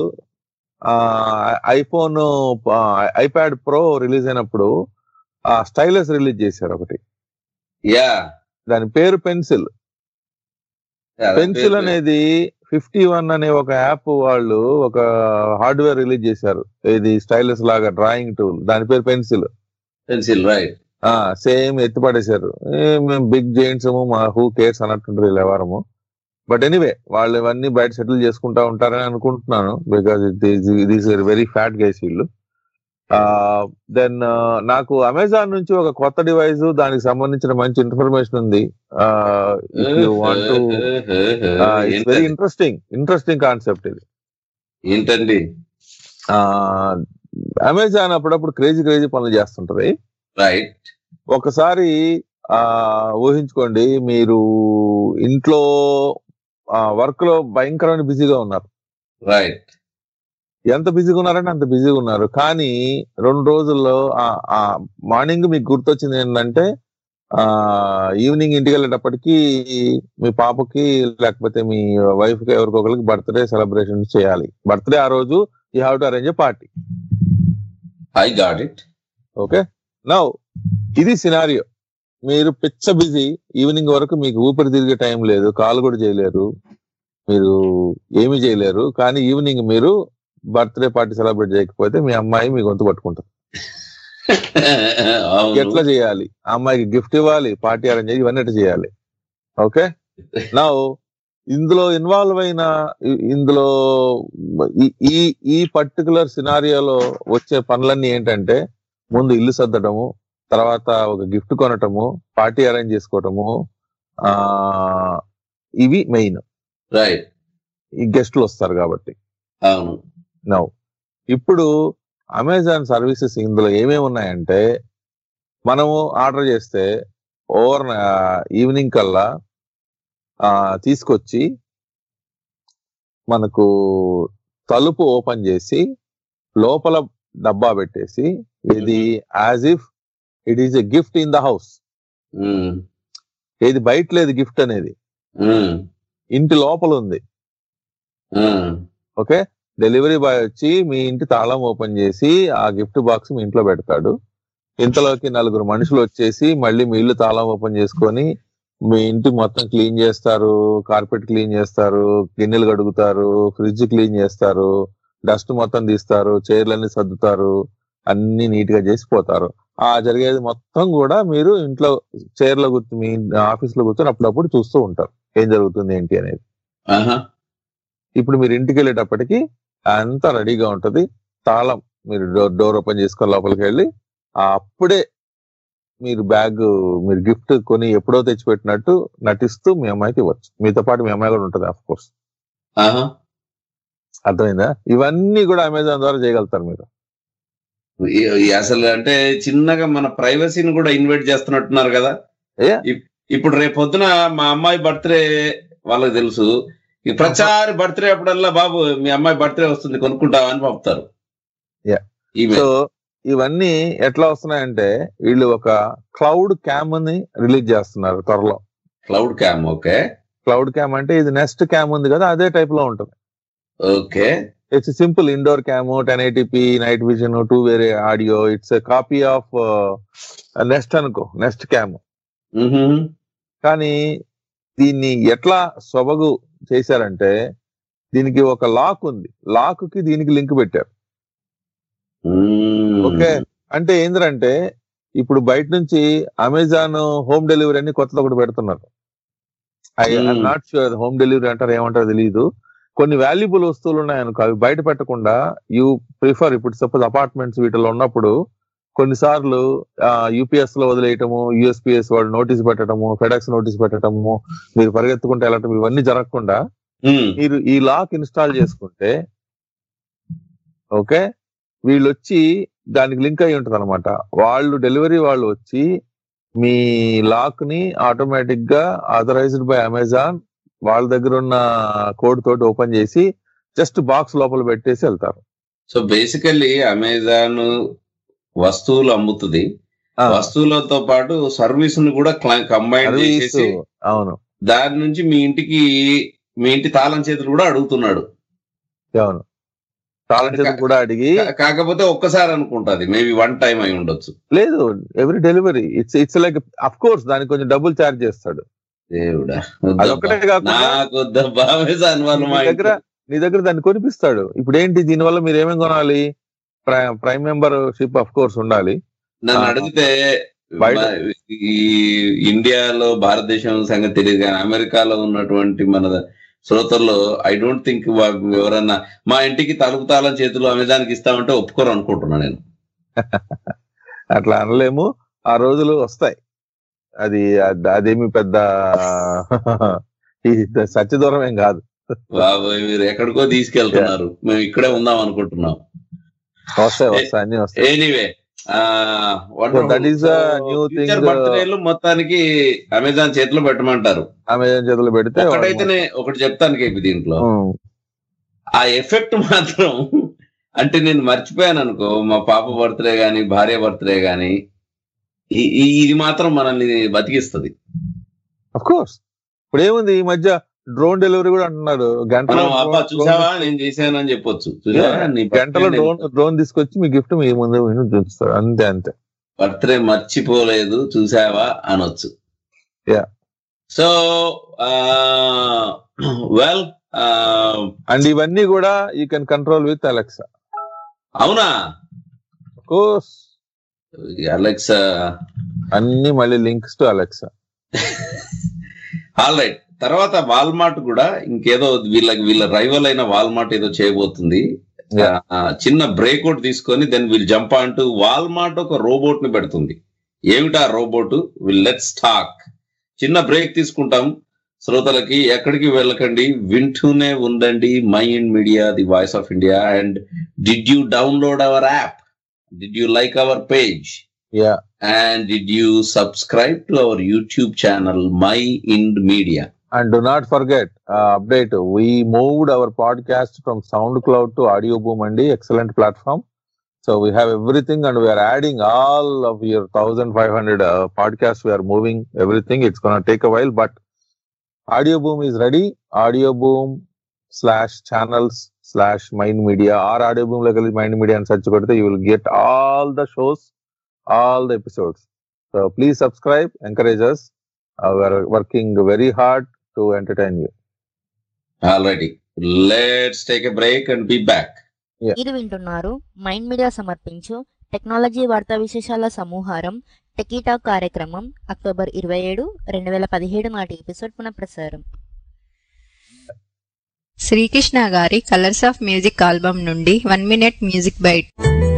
[SPEAKER 12] ఐఫోన్ ఐప్యాడ్ ప్రో రిలీజ్ అయినప్పుడు ఆ స్టైలస్ రిలీజ్ చేశారు ఒకటి
[SPEAKER 2] యా
[SPEAKER 12] దాని పేరు పెన్సిల్
[SPEAKER 2] దాని
[SPEAKER 12] పెన్సిల్
[SPEAKER 2] పేరు-
[SPEAKER 12] అనేది ఫిఫ్టీ వన్ అనే ఒక యాప్ వాళ్ళు ఒక హార్డ్వేర్ రిలీజ్ చేశారు ఇది స్టైలస్ లాగా డ్రాయింగ్ టూల్ దాని పేరు పెన్సిల్
[SPEAKER 2] పెన్సిల్ రైట్
[SPEAKER 12] సేమ్ ఎత్తి పడేశారు బిగ్ జైంట్స్ మా హూ కేర్స్ అన్నట్టుంటది ఈ వ్యవహారము బట్ ఎనీవే వాళ్ళు ఇవన్నీ బయట సెటిల్ చేసుకుంటా ఉంటారని అనుకుంటున్నాను because these very fat guys వీళ్ళు దెన్ నాకు అమెజాన్ నుంచి ఒక కొత్త డివైస్ దానికి సంబంధించిన మంచి ఇన్ఫర్మేషన్ ఉంది want it's very interesting interesting concept ఇది
[SPEAKER 2] ఏంటండి
[SPEAKER 12] అమెజాన్ అప్పుడప్పుడు క్రేజీ క్రేజీ పనులు చేస్తుంటది
[SPEAKER 2] రైట్
[SPEAKER 12] ఒకసారి ఆ ఊహించుకోండి మీరు ఇంట్లో వర్క్ లో భయంకరమైన బిజీగా ఉన్నారు
[SPEAKER 2] రైట్
[SPEAKER 12] ఎంత బిజీగా ఉన్నారంటే అంత బిజీగా ఉన్నారు కానీ రెండు రోజుల్లో ఆ మార్నింగ్ మీకు గుర్తొచ్చింది ఏంటంటే ఆ ఈవినింగ్ ఇంటికి వెళ్ళేటప్పటికి మీ పాపకి లేకపోతే మీ వైఫ్ కి ఎవరికొకరికి బర్త్డే సెలబ్రేషన్ చేయాలి బర్త్డే ఆ రోజు you have to arrange party
[SPEAKER 2] I got it
[SPEAKER 12] okay now ఇది సినారియో మీరు పిచ్చ బిజీ ఈవినింగ్ వరకు మీకు ఊపిరి తిరిగే టైం లేదు కాల్ కూడా చేయలేరు మీరు ఏమీ చేయలేరు కానీ ఈవినింగ్ మీరు బర్త్డే పార్టీ సెలబ్రేట్ చేయకపోతే మీ అమ్మాయి మీ గొంతు పట్టుకుంటారు ఎట్లా చేయాలి ఆ అమ్మాయికి గిఫ్ట్ ఇవ్వాలి పార్టీ అరేంజ్ చేయాలి ఇవన్నీ ఎట్లా చేయాలి ఓకే నా ఇందులో ఇన్వాల్వ్ అయిన ఇ- ఇందులో ఈ- ఈ ఈ పర్టికులర్ సినారియోలో వచ్చే పనులన్నీ ఏంటంటే ముందు ఇల్లు సర్దడము తర్వాత ఒక గిఫ్ట్ కొనటము పార్టీ అరేంజ్ చేసుకోవటము ఆ ఇవి మెయిన్
[SPEAKER 2] రైట్
[SPEAKER 12] ఈ గెస్టులు వస్తారు కాబట్టి
[SPEAKER 2] అవును
[SPEAKER 12] నౌ ఇప్పుడు అమెజాన్ సర్వీసెస్ ఇందులో ఏమేమి ఉన్నాయంటే మనము ఆర్డర్ చేస్తే ఓవర్ ఈవినింగ్ కల్లా ఆ, తీసుకొచ్చి మనకు తలుపు ఓపెన్ చేసి లోపల డబ్బా పెట్టేసి ఇది as if it is a gift in the house ఇది బయట లేదు గిఫ్ట్ అనేది ఇంటి లోపల ఉంది ఓకే డెలివరీ బాయ్ వచ్చి మీ ఇంటి తాళం ఓపెన్ చేసి ఆ గిఫ్ట్ బాక్స్ మీ ఇంట్లో పెడతాడు ఇంతలోకి నలుగురు మనుషులు వచ్చేసి మళ్ళీ మీ ఇల్లు తాళం ఓపెన్ చేసుకొని మీ ఇంటి మొత్తం క్లీన్ చేస్తారు కార్పెట్ క్లీన్ చేస్తారు గిన్నెలు కడుగుతారు ఫ్రిడ్జ్ క్లీన్ చేస్తారు డస్ట్ మొత్తం తీస్తారు చైర్లన్నీ సర్దుతారు అన్ని నీట్ గా చేసి పోతారు ఆ జరిగేది మొత్తం కూడా మీరు ఇంట్లో చైర్ లో కూర్చొని మీ ఆఫీస్ లో కూర్చొని అప్పుడప్పుడు చూస్తూ ఉంటారు ఏం జరుగుతుంది ఏంటి అనేది ఇప్పుడు మీరు ఇంటికి వెళ్ళేటప్పటికి అంతా రెడీగా ఉంటది తాళం మీరు డోర్ డోర్ ఓపెన్ చేసుకొని లోపలికి వెళ్ళి ఆ అప్పుడే మీరు బ్యాగ్ మీరు గిఫ్ట్ కొని ఎప్పుడో తెచ్చిపెట్టినట్టు నటిస్తూ మీ అమ్మాయికి ఇవ్వచ్చు మీతో పాటు మీ అమ్మాయి కూడా ఉంటది ఆఫ్ కోర్స్ అర్థమైందా ఇవన్నీ కూడా అమెజాన్ ద్వారా చేయగలుగుతారు మీరు
[SPEAKER 2] ఈ- ఈ అసలు అంటే చిన్నగా మన ప్రైవసీని కూడా ఇన్వైట్ చేస్తున్నట్టున్నారు కదా ఇప్- ఇప్పుడు రేపు పొద్దున మా అమ్మాయి బర్త్డే వాళ్ళకి తెలుసు ఈ ప్రచారి బర్త్డే అప్పుడల్లా బాబు మీ అమ్మాయి బర్త్డే వస్తుంది కొనుక్కుంటావా అని పంపుతారు
[SPEAKER 12] యా సో ఇవన్నీ ఎట్లా వస్తున్నాయంటే వీళ్ళు ఒక క్లౌడ్ క్యామ్ ని రిలీజ్ చేస్తున్నారు త్వరలో
[SPEAKER 2] cloud cam okay
[SPEAKER 12] cloud cam అంటే ఇది నెక్స్ట్ క్యామ్ ఉంది కదా అదే టైప్ లో ఉంటుంది
[SPEAKER 2] okay
[SPEAKER 12] it's simple indoor cam ten eighty P night vision two వేరే audio it's copy of next అనుకో నెక్స్ట్ క్యామ్ కానీ దీన్ని ఎట్లా సొబగు చేశారంటే దీనికి ఒక లాక్ ఉంది లాక్ కి దీనికి లింక్ పెట్టారు ఓకే అంటే ఏంటంటే ఇప్పుడు బయట నుంచి అమెజాన్ హోమ్ డెలివరీ అని కొత్తది ఒకటి పెడుతున్నారు I
[SPEAKER 2] Hmm.
[SPEAKER 12] Not sure home delivery అంటారు ఏమంటారో తెలియదు కొన్ని వాల్యుబుల్ వస్తువులు ఉన్నాయనుకో అవి బయట పెట్టకుండా యూ ప్రిఫర్ ఇప్పుడు సపోజ్ అపార్ట్మెంట్స్ వీటిలో ఉన్నప్పుడు కొన్నిసార్లు యూపీఎస్ లో వదిలేయటము యూఎస్పిఎస్ వాళ్ళు నోటీస్ పెట్టడము ఫెడెక్స్ నోటీస్ పెట్టడము మీరు పరిగెత్తుకుంటే వెళ్ళటం ఇవన్నీ జరగకుండా మీరు ఈ లాక్ ఇన్స్టాల్ చేసుకుంటే ఓకే వీళ్ళు వచ్చి దానికి లింక్ అయి ఉంటది అనమాట వాళ్ళు డెలివరీ వాళ్ళు వచ్చి మీ లాక్ ని ఆటోమేటిక్ గా ఆథరైజ్డ్ బై అమెజాన్ వాళ్ళ దగ్గర ఉన్న కోడ్ తోటి ఓపెన్ చేసి జస్ట్ బాక్స్ లోపల పెట్టేసి వెళ్తారు
[SPEAKER 2] సో బేసికల్లీ అమెజాన్ వస్తువులు అమ్ముతుంది వస్తువులతో పాటు సర్వీస్ ను కూడా కంబైన్
[SPEAKER 12] Service,
[SPEAKER 2] చేసేసి
[SPEAKER 12] అవును
[SPEAKER 2] దాని నుంచి మీ ఇంటికి మీ ఇంటి తాళం చేతులు కూడా అడుగుతున్నాడు
[SPEAKER 12] అవును తాళం చేతులు కూడా అడిగి
[SPEAKER 2] కా- కాకపోతే ఒక్కసారి అనుకుంటది మేబీ వన్ టైం అయి ఉండొచ్చు
[SPEAKER 12] లేదు every delivery it's it's like of course దానికి కొంచెం డబ్బులు చార్జ్ చేస్తాడు
[SPEAKER 2] దేవుడా
[SPEAKER 12] అదొక్కటే కాకుండా
[SPEAKER 2] నాకు వద్దబ్బా, అమెజాన్ వాళ్ళు మా
[SPEAKER 12] నీ దగ్గర నీ దగ్గర దాన్ని కొనిపిస్తాడు ఇప్పుడు ఏంటి దీనివల్ల మీరు ఏమేమి కొనాలి prime prime membership of course ఉండాలి
[SPEAKER 2] నన్ను
[SPEAKER 12] ఆ,
[SPEAKER 2] అడిగితే
[SPEAKER 12] బయట-
[SPEAKER 2] మ- ఈ ఇండియాలో భారతదేశం సంగతి తెలియదు కానీ అమెరికాలో ఉన్నటువంటి మన శ్రోతల్లో ఐ డోంట్ థింక్ ఎవరన్నా మా ఇంటికి తలుపు తాళం చేతులు అమెజాన్ కి ఇస్తామంటే ఒప్పుకోరు అనుకుంటున్నా నేను
[SPEAKER 12] అట్లా అనలేము ఆ రోజులు వస్తాయి అది అద్- అదేమి పెద్ద ఈ సత్య దూరం ఏం కాదు
[SPEAKER 2] బాబోయ్ మీరు ఎక్కడికో తీసుకెళ్తున్నారు మేము ఇక్కడే ఉందాం అనుకుంటున్నాం
[SPEAKER 12] వస్తాయి వస్తాయి అన్ని వస్తాయి
[SPEAKER 2] anyway
[SPEAKER 12] that is a new thing, uh,
[SPEAKER 2] బర్త్డేలు మొత్తానికి అమెజాన్ చేతిలో పెట్టమంటారు
[SPEAKER 12] అమెజాన్ చేతులు పెడితే వాడు-
[SPEAKER 2] ఒకటైతేనే ఒకటి చెప్తాను కేపి దీంట్లో
[SPEAKER 12] ఉమ్,
[SPEAKER 2] ఆ ఎఫెక్ట్ మాత్రం అంటే నేను మర్చిపోయాను అనుకో మా పాప బర్త్డే గాని భార్య బర్త్డే గాని ఈ- ఈ- ఇది మాత్రం మనల్ని బతికిస్తుంది
[SPEAKER 12] అఫ్ కోర్స్ ఇప్పుడు ఏముంది ఈ మధ్య డ్రోన్ డెలివరీ కూడా అంటున్నారు గంటలో
[SPEAKER 2] మనం అబ్బా
[SPEAKER 12] drone-
[SPEAKER 2] చూసావా
[SPEAKER 12] drone
[SPEAKER 2] నేను చేశానని చెప్పొచ్చు చూసావా నీ
[SPEAKER 12] గంటలో డ్రోన్ డ్రోన్ తీసుకొచ్చి మీ గిఫ్ట్ మీ ముందు చూపిస్తారు అంతే అంతే
[SPEAKER 2] బర్త్డే మర్చిపోలేదు చూసావా అనొచ్చు
[SPEAKER 12] యా
[SPEAKER 2] సో వెల్
[SPEAKER 12] అండ్ ఇవన్నీ కూడా you can control with Alexa
[SPEAKER 2] అవునా
[SPEAKER 12] కోర్స్
[SPEAKER 2] అలెక్సా
[SPEAKER 12] అన్ని మళ్ళీ links to Alexa
[SPEAKER 2] all right తర్వాత వాల్మార్ట్ కూడా ఇంకేదో వీళ్ళకి వీళ్ళ రైవల్ అయిన వాల్మార్ట్ ఏదో చేయబోతుంది ఆ, చిన్న బ్రేక్అవుట్ తీసుకొని దెన్ వీల్ జంప్ అంటూ వాల్మార్ట్ ఒక రోబోట్ ని పెడుతుంది ఏమిటా రోబోట్ విల్ లెట్స్ టాక్ చిన్న బ్రేక్ తీసుకుంటాం శ్రోతలకి ఎక్కడికి వెళ్ళకండి వింటూనే ఉండండి mind media the voice of India and did you download our app did you like our page
[SPEAKER 12] yeah
[SPEAKER 2] and did you subscribe to our YouTube channel, My Ind Media?
[SPEAKER 12] And do not forget, uh, update, we moved our podcast from SoundCloud to Audio Boom and excellent platform. So we have everything and we are adding all of your 1500 uh, podcasts. We are moving everything. It's going to take a while, but Audio Boom is ready. Audio Boom slash channels slash Mind Media or Audio Boom like Mind Media and search కొడితే you will get all the shows, all the episodes. So please subscribe, encourage us. Uh, we are working very hard to entertain you.
[SPEAKER 2] Alrighty. Let's take a break and be back.
[SPEAKER 1] మీరు వింటున్నారు mind media సమర్పించు technology వార్తా విశేషాల సమూహారం techie talk కార్యక్రమం October ఇరవై ఏడు రెండు వేల పదిహేడు నాటి ఎపిసోడ్ పునఃప్రసారం
[SPEAKER 9] శ్రీకృష్ణ గారి కలర్స్ ఆఫ్ మ్యూజిక్ ఆల్బమ్ నుండి వన్ మినిట్ మ్యూజిక్ బైట్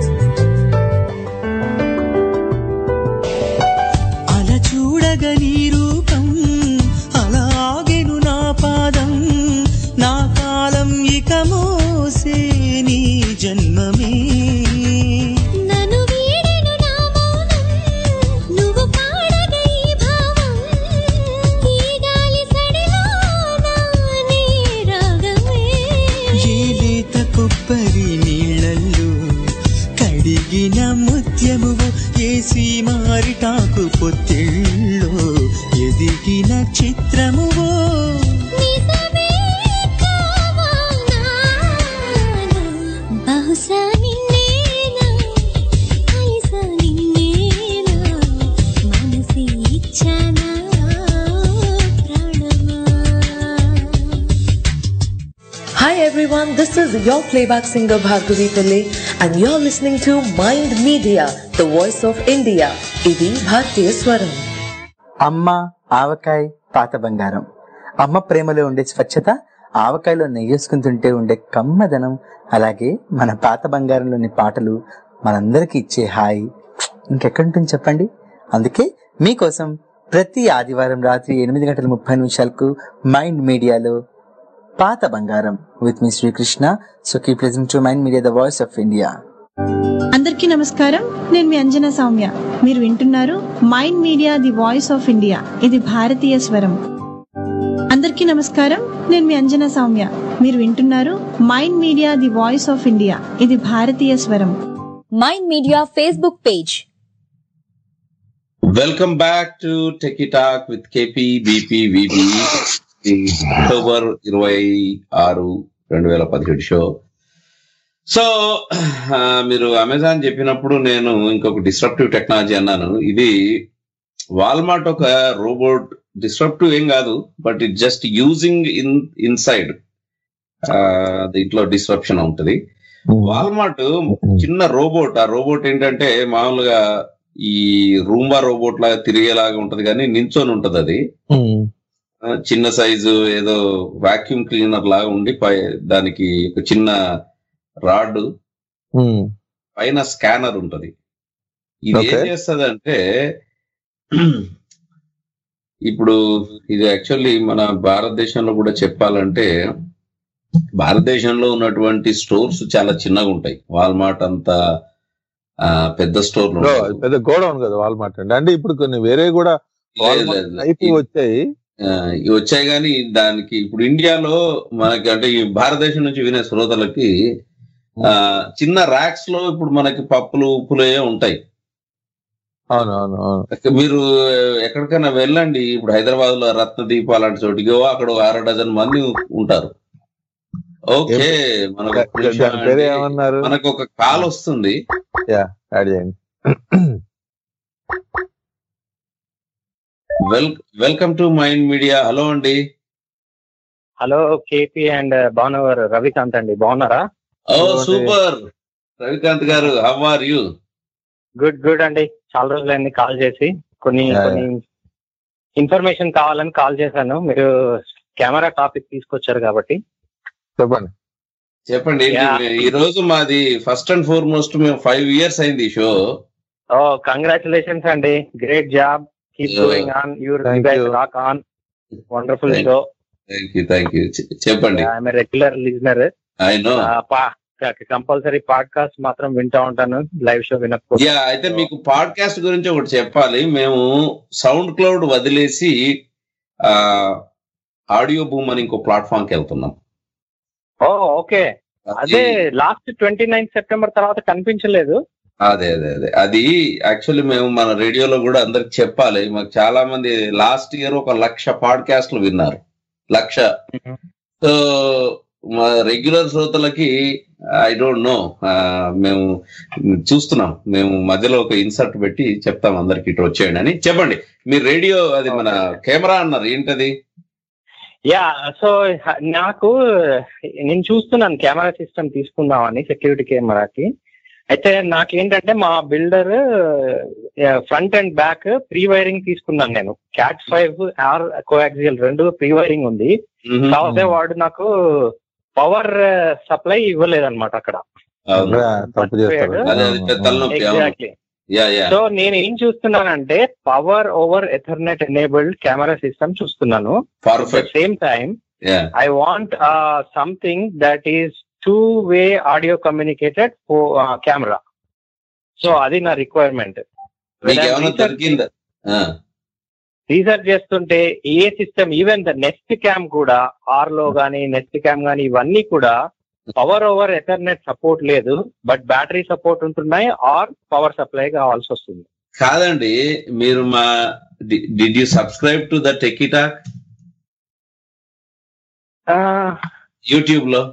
[SPEAKER 10] అలా చూడగా నీ రూపం అలాగెను నా పాదం నా కాలం ఇక మోసే నీ జన్మమే
[SPEAKER 11] నన్ను వీడెను నా మౌనం నువ్వు పాడగా ఈ భావం ఈ గాలి సడిలోన నీ రాగమే
[SPEAKER 10] ఏ లేత కొబ్బరి నీళ్ళల్లో పొత్తిళ్ళో ఎదిగిన చిత్రమువో
[SPEAKER 11] నిజమే కావాలా బహుశా నిన్నేనా కలిసా నిన్నేనా మనసి ఇచ్చానా ప్రాణమా
[SPEAKER 13] Hi everyone, this is your playback singer Bhargavi Pillai and you're listening to Mind Media, the voice of India. ఇది భారతీయ స్వరం
[SPEAKER 14] అమ్మ ఆవకాయ పాత బంగారం అమ్మ ప్రేమలో ఉండే స్వచ్ఛత ఆవకాయలో నెయ్యేసుకుంటుంటే ఉండే కమ్మదనం అలాగే మన పాత బంగారంలోని పాటలు మనందరికీ ఇచ్చే హాయి ఇంకెక్కడుంటుంది చెప్పండి అందుకే మీకోసం ప్రతి ఆదివారం రాత్రి ఎనిమిది గంటల ముప్పై నిమిషాలకు మైండ్ మీడియాలో పాత బంగారం విత్ మీ Srikrishna so keep listening to mind media the voice of India
[SPEAKER 15] అందరికీ నమస్కారం నేను మీ అంజనా సౌమ్య మీరు వింటున్నారు mind media the voice of India ఇది భారతీయ స్వరం అందరికీ నమస్కారం నేను మీ అంజనా సౌమ్య మీరు వింటున్నారు mind media the voice of India ఇది భారతీయ స్వరం
[SPEAKER 16] mind media Facebook page
[SPEAKER 2] welcome back to techie talk with KP BP VB October ఇరవై ఆరు రెండు వేల పదిహేడు షో సో ఆ, మీరు అమెజాన్ చెప్పినప్పుడు నేను ఇంకొక డిస్ట్రప్టివ్ టెక్నాలజీ అన్నాను ఇది వాల్మార్ట్ ఒక రోబోట్ డిస్ట్రప్టివ్ ఏం కాదు but it just using in inside దీంట్లో డిస్ట్రప్షన్ ఉంటది వాల్మార్ట్ చిన్న రోబోట్ ఆ రోబోట్ ఏంటంటే మామూలుగా ఈ రూంబా రోబోట్ లాగా తిరిగేలాగా ఉంటది కానీ నించొని ఉంటది అది ఆ, చిన్న సైజు ఏదో వాక్యూమ్ క్లీనర్ లాగా ఉండి పై దానికి ఒక చిన్న రాడ్ పైన స్కానర్ ఉంటది ఇది ఏం
[SPEAKER 12] Okay.
[SPEAKER 2] చేస్తుంది అంటే ఇప్పుడు ఇది యాక్చువల్లీ మన భారతదేశంలో కూడా చెప్పాలంటే భారతదేశంలో ఉన్నటువంటి స్టోర్స్ చాలా చిన్నగా ఉంటాయి వాల్మార్ట్ అంత ఆ, పెద్ద స్టోర్లు
[SPEAKER 12] బ్రో, అది పెద్ద గోడౌన్ కదా వాల్మార్ట్ అంటే అంటే ఇప్పుడు కొన్ని వేరే కూడా
[SPEAKER 2] లేదు, లేదు, లేదు.
[SPEAKER 12] టైప్ వచ్చాయి
[SPEAKER 2] ఆ, ఇవి వచ్చాయి కానీ దానికి ఇప్పుడు ఇండియాలో మనకి అంటే ఈ భారతదేశం నుంచి వినే శ్రోతలకి ఆ, చిన్న ర్యాక్స్ లో ఇప్పుడు మనకి పప్పులు ఉప్పులు ఏ ఉంటాయి
[SPEAKER 12] అవును అవును అవును
[SPEAKER 2] మీరు ఎక్కడికైనా వెళ్ళండి ఇప్పుడు హైదరాబాద్ లో రత్నదీప అలాంటి చోటికి ఓ అక్కడ ఒక అర డజన్ మంది ఉంటారు ఓకే మనకు ఒక నిమిషం
[SPEAKER 12] దాని పేరు
[SPEAKER 2] అంటే
[SPEAKER 12] ఏమన్నారు
[SPEAKER 2] మనకు ఒక కాల్ వస్తుంది
[SPEAKER 12] యా యాడ్ చేయండి
[SPEAKER 2] well welcome to mind media hello అండి
[SPEAKER 17] hello KP and Bhanuvar Ravikanth అండి బాగున్నారా
[SPEAKER 2] ఓ సూపర్ రవికాంత్ గారు how are you
[SPEAKER 17] good good అండి చాలా రోజులైంది కాల్ చేసి కొన్ని
[SPEAKER 2] Yeah,
[SPEAKER 17] కొన్ని ఇన్ఫర్మేషన్ కావాలని కాల్ చేశాను మీరు కెమెరా టాపిక్ తీసుకొచ్చారు కాబట్టి
[SPEAKER 12] చెప్పండి
[SPEAKER 2] చెప్పండి ఏంటి?
[SPEAKER 17] Yeah.
[SPEAKER 2] ఈ రోజు మాది ఫస్ట్ అండ్ ఫార్మోస్ట్ మేము ఫైవ్ ఇయర్స్ అయింది ఈ షో
[SPEAKER 17] ఓ కంగ్రాచులేషన్స్ అండి great job keep
[SPEAKER 2] Yeah.
[SPEAKER 17] Going on your
[SPEAKER 2] Thank you.
[SPEAKER 17] Rock on wonderful
[SPEAKER 2] Thank-
[SPEAKER 17] show
[SPEAKER 2] thank you thank you చెప్పండి
[SPEAKER 17] I'm regular listener
[SPEAKER 2] I know
[SPEAKER 17] compulsory podcast మాత్రం వింటా ఉంటాను live show వినకపోతే
[SPEAKER 2] yeah అయితే మీకు podcast గురించి ఒకటి చెప్పాలి మేము సౌండ్ క్లౌడ్ వదిలేసి ఆ ఆడియో బూమ్ అని ఇంకో ప్లాట్ఫామ్ కి వెళ్తున్నాం
[SPEAKER 17] ఓ ఓకే అదే లాస్ట్ ట్వంటీ నైన్త్ సెప్టెంబర్ తర్వాత కనిపించలేదు
[SPEAKER 2] అదే అదే అదే అది యాక్చువల్లీ మేము మన రేడియోలో కూడా అందరికి చెప్పాలి మాకు చాలా మంది లాస్ట్ ఇయర్ ఒక లక్ష పాడ్కాస్ట్లు విన్నారు లక్ష సో మా రెగ్యులర్ శ్రోతలకి ఐ డోంట్ నో మేము చూస్తున్నాం మేము మధ్యలో ఒక ఇన్సర్ట్ పెట్టి చెప్తాం అందరికి ఇటు వచ్చేయండి అని చెప్పండి మీ రేడియో అది మన కెమెరా అన్నారు ఏంటది
[SPEAKER 17] యా సో నాకు నేను చూస్తున్నాను కెమెరా సిస్టమ్ తీసుకుందామని సెక్యూరిటీ కెమెరాకి అయితే నాకేంటంటే మా builder front and back pre wiring తీసుకున్నాను నేను క్యాట్ ఫైవ్ ఆర్ కోయాక్సియల్ రెండు ప్రీ వైరింగ్ ఉంది కాకపోతే వాడు నాకు పవర్ సప్లై ఇవ్వలేదన్నమాట అక్కడ
[SPEAKER 2] అవును.
[SPEAKER 12] తప్పు చేస్తారు
[SPEAKER 2] అదే అది పెద్ద తలనొప్పి అవును.
[SPEAKER 17] ఎగ్జాక్ట్లీ
[SPEAKER 2] యా యా
[SPEAKER 17] సో నేను ఏం చూస్తున్నానంటే power over ethernet enabled camera system చూస్తున్నాను
[SPEAKER 2] perfect
[SPEAKER 17] same time
[SPEAKER 2] yeah
[SPEAKER 17] I want something that is two way audio communicated camera so అది నా రిక్వైర్మెంట్
[SPEAKER 2] మీకు ఏమైనా దొరికిందా ఆ.
[SPEAKER 17] రీసెర్చ్ చేస్తుంటే ఏ system even the next cam కూడా ఆర్ లో గానీ నెక్స్ట్ క్యామ్ గానీ ఇవన్నీ కూడా పవర్ ఓవర్ ఎథర్నెట్ సపోర్ట్ లేదు బట్ బ్యాటరీ సపోర్ట్ ఉంటున్నాయి ఆర్ పవర్ సప్లై కావాల్సి వస్తుంది
[SPEAKER 2] కాదండి మీరు మా did you subscribe to the techie talk YouTube లో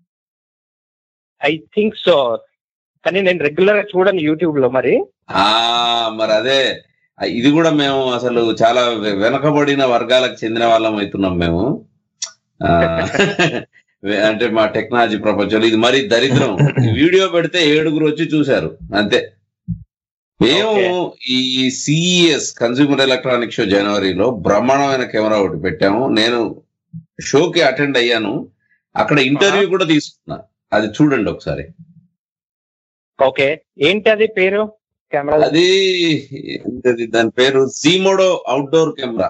[SPEAKER 17] ఐ థింక్ సో కానీ నేను రెగ్యులర్ గా చూడను యూట్యూబ్ లో మరి
[SPEAKER 2] ఆ మరి అదే ఆ, ఇది కూడా మేము అసలు చాలా వె- వెనకబడిన వర్గాలకు చెందిన వాళ్ళం అవుతున్నాం మేము ఆ, వె- అంటే మా టెక్నాలజీ ప్రపంచంలో ఇది మరీ దరిద్రం ఈ వీడియో పెడితే ఏడుగురు వచ్చి చూశారు అంతే మేము ఈ సిఈఎస్ కన్స్యూమర్ ఎలక్ట్రానిక్ షో జనవరిలో బ్రహ్మాండమైన కెమెరా ఒకటి పెట్టాము నేను షోకి అటెండ్ అయ్యాను అక్కడ ఇంటర్వ్యూ కూడా తీసుకున్నా అది చూడండి ఒకసారి
[SPEAKER 17] ఓకే ఏంటి అది పేరు కెమెరా
[SPEAKER 2] అది ఏంటది దాని పేరు జీమోడో అవుట్డోర్ కెమెరా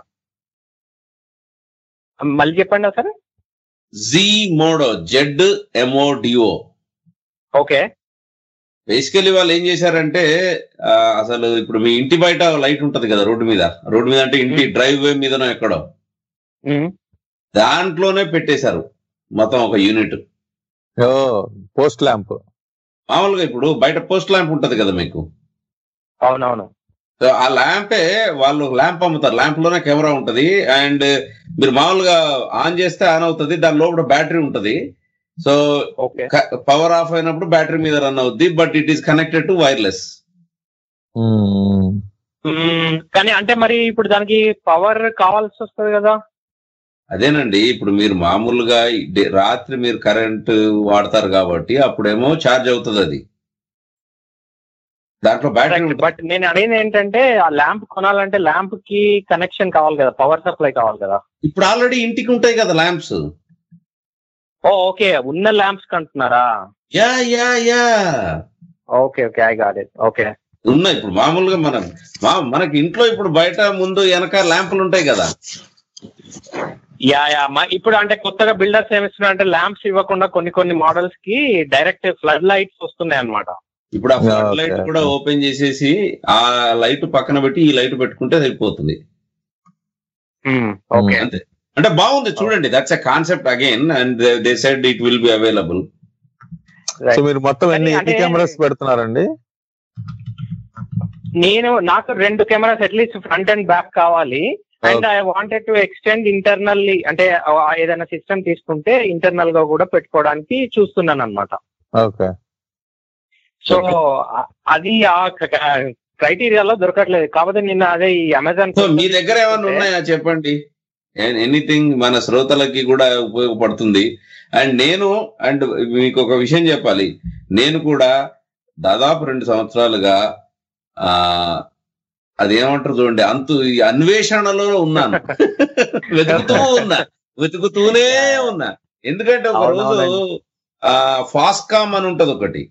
[SPEAKER 17] మళ్ళీ చెప్పండి ఒకసారి
[SPEAKER 2] Zmodo Z M O D O
[SPEAKER 17] okay
[SPEAKER 2] basically వాళ్ళు ఏం చేశారంటే ఆ, అసలు ఇప్పుడు మీ ఇంటి బయట లైట్ ఉంటది కదా రోడ్డు మీద రోడ్డు మీద అంటే ఇంటి డ్రైవ్ వే మీదనో ఎక్కడో దాంట్లోనే పెట్టేశారు మొత్తం ఒక యూనిట్
[SPEAKER 12] ఓ పోస్ట్ ల్యాంప్
[SPEAKER 2] మామూలుగా ఇప్పుడు బయట పోస్ట్ ల్యాంప్ ఉంటది కదా మీకు
[SPEAKER 17] అవునవును
[SPEAKER 2] సో ఆ ల్యాంపే వాళ్ళు ల్యాంప్ అమ్ముతారు ల్యాంప్ లోనే కెమెరా ఉంటది అండ్ మీరు మామూలుగా ఆన్ చేస్తే ఆన్ అవుతుంది దాని లోపల బ్యాటరీ ఉంటది సో పవర్ ఆఫ్ అయినప్పుడు బ్యాటరీ మీద రన్ అవుద్ది but it is connected to wireless
[SPEAKER 17] hmm, కానీ అంటే మరి ఇప్పుడు దానికి పవర్ కావాల్సి వస్తుంది కదా
[SPEAKER 2] అదేనండి ఇప్పుడు మీరు మామూలుగా ఈ డే- రాత్రి మీరు కరెంట్ వాడతారు కాబట్టి అప్పుడేమో ఛార్జ్ అవుతుంది అది దాంట్లో బ్యాటరీ
[SPEAKER 17] బట్ నేను అడిగింది ఏంటంటే ఆ ల్యాంప్ కొనాలంటే ల్యాంప్ కి కనెక్షన్ కావాలి కదా పవర్ సప్లై కావాలి కదా
[SPEAKER 2] ఇప్పుడు ఆల్రెడీ ఇంటికి ఉంటాయి కదా ల్యాంప్స్
[SPEAKER 17] ఓ ఓకే ఉన్న ల్యాంప్స్ కంటున్నారా
[SPEAKER 2] yeah yeah yeah
[SPEAKER 17] okay okay I got it okay
[SPEAKER 2] ఉన్నాయి ఇప్పుడు మామూలుగా మనం మా మనకి ఇంట్లో ఇప్పుడు బయట ముందు వెనక ల్యాంపులు ఉంటాయి కదా
[SPEAKER 17] యా యా మా- ఇప్పుడు అంటే కొత్తగా బిల్డర్స్ ఏమిస్తున్నారు అంటే ల్యాంప్స్ ఇవ్వకుండా కొన్ని కొన్ని మోడల్స్ కి డైరెక్ట్ ఫ్లడ్ లైట్స్ వస్తున్నాయి అన్నమాట
[SPEAKER 2] ఇప్పుడు ఆ ఫ్లడ్
[SPEAKER 17] okay,
[SPEAKER 2] లైట్
[SPEAKER 17] okay.
[SPEAKER 2] కూడా ఓపెన్ చేసేసి ఆ లైట్ పక్కన పెట్టి ఈ లైట్ పెట్టుకుంటే సరిపోతుంది
[SPEAKER 17] ఓకే
[SPEAKER 2] అంతే అంటే బాగుంది చూడండి that's a concept again and they said it will be available
[SPEAKER 12] so మీరు మొత్తం ఎన్ని
[SPEAKER 17] కానీ
[SPEAKER 12] ఎన్ని
[SPEAKER 17] అంటే-
[SPEAKER 12] కెమెరాస్ పెడుతున్నారండి
[SPEAKER 17] నేను నాకు రెండు cameras at least front and back కావాలి and I wanted to extend internally అంటే ఆ ఏదైనా సిస్టమ్ తీసుకుంటే ఇంటర్నల్ గా కూడా పెట్టుకోవడానికి చూస్తున్నాను అనమాట
[SPEAKER 12] ఓకే
[SPEAKER 17] సో అది ఆ క్రైటీరియాలో దొరకట్లేదు కాకపోతే నిన్న అదే ఈ అమెజాన్
[SPEAKER 2] సో మీ దగ్గర ఏమైనా ఉన్నాయా చెప్పండి ఎనీథింగ్ మన శ్రోతలకి కూడా ఉపయోగపడుతుంది అండ్ నేను అండ్ మీకు ఒక విషయం చెప్పాలి నేను కూడా దాదాపు రెండు సంవత్సరాలుగా ఆ అదేమంటారు చూడండి అంతు ఈ అన్వేషణలో ఉన్నాను వెతుకుతూ ఉన్నా వెతుకుతూనే ఉన్నా ఎందుకంటే ఒక రోజు
[SPEAKER 17] అవునవునండి.
[SPEAKER 2] ఆ ఫాస్కామ్ అని ఉంటది ఒకటి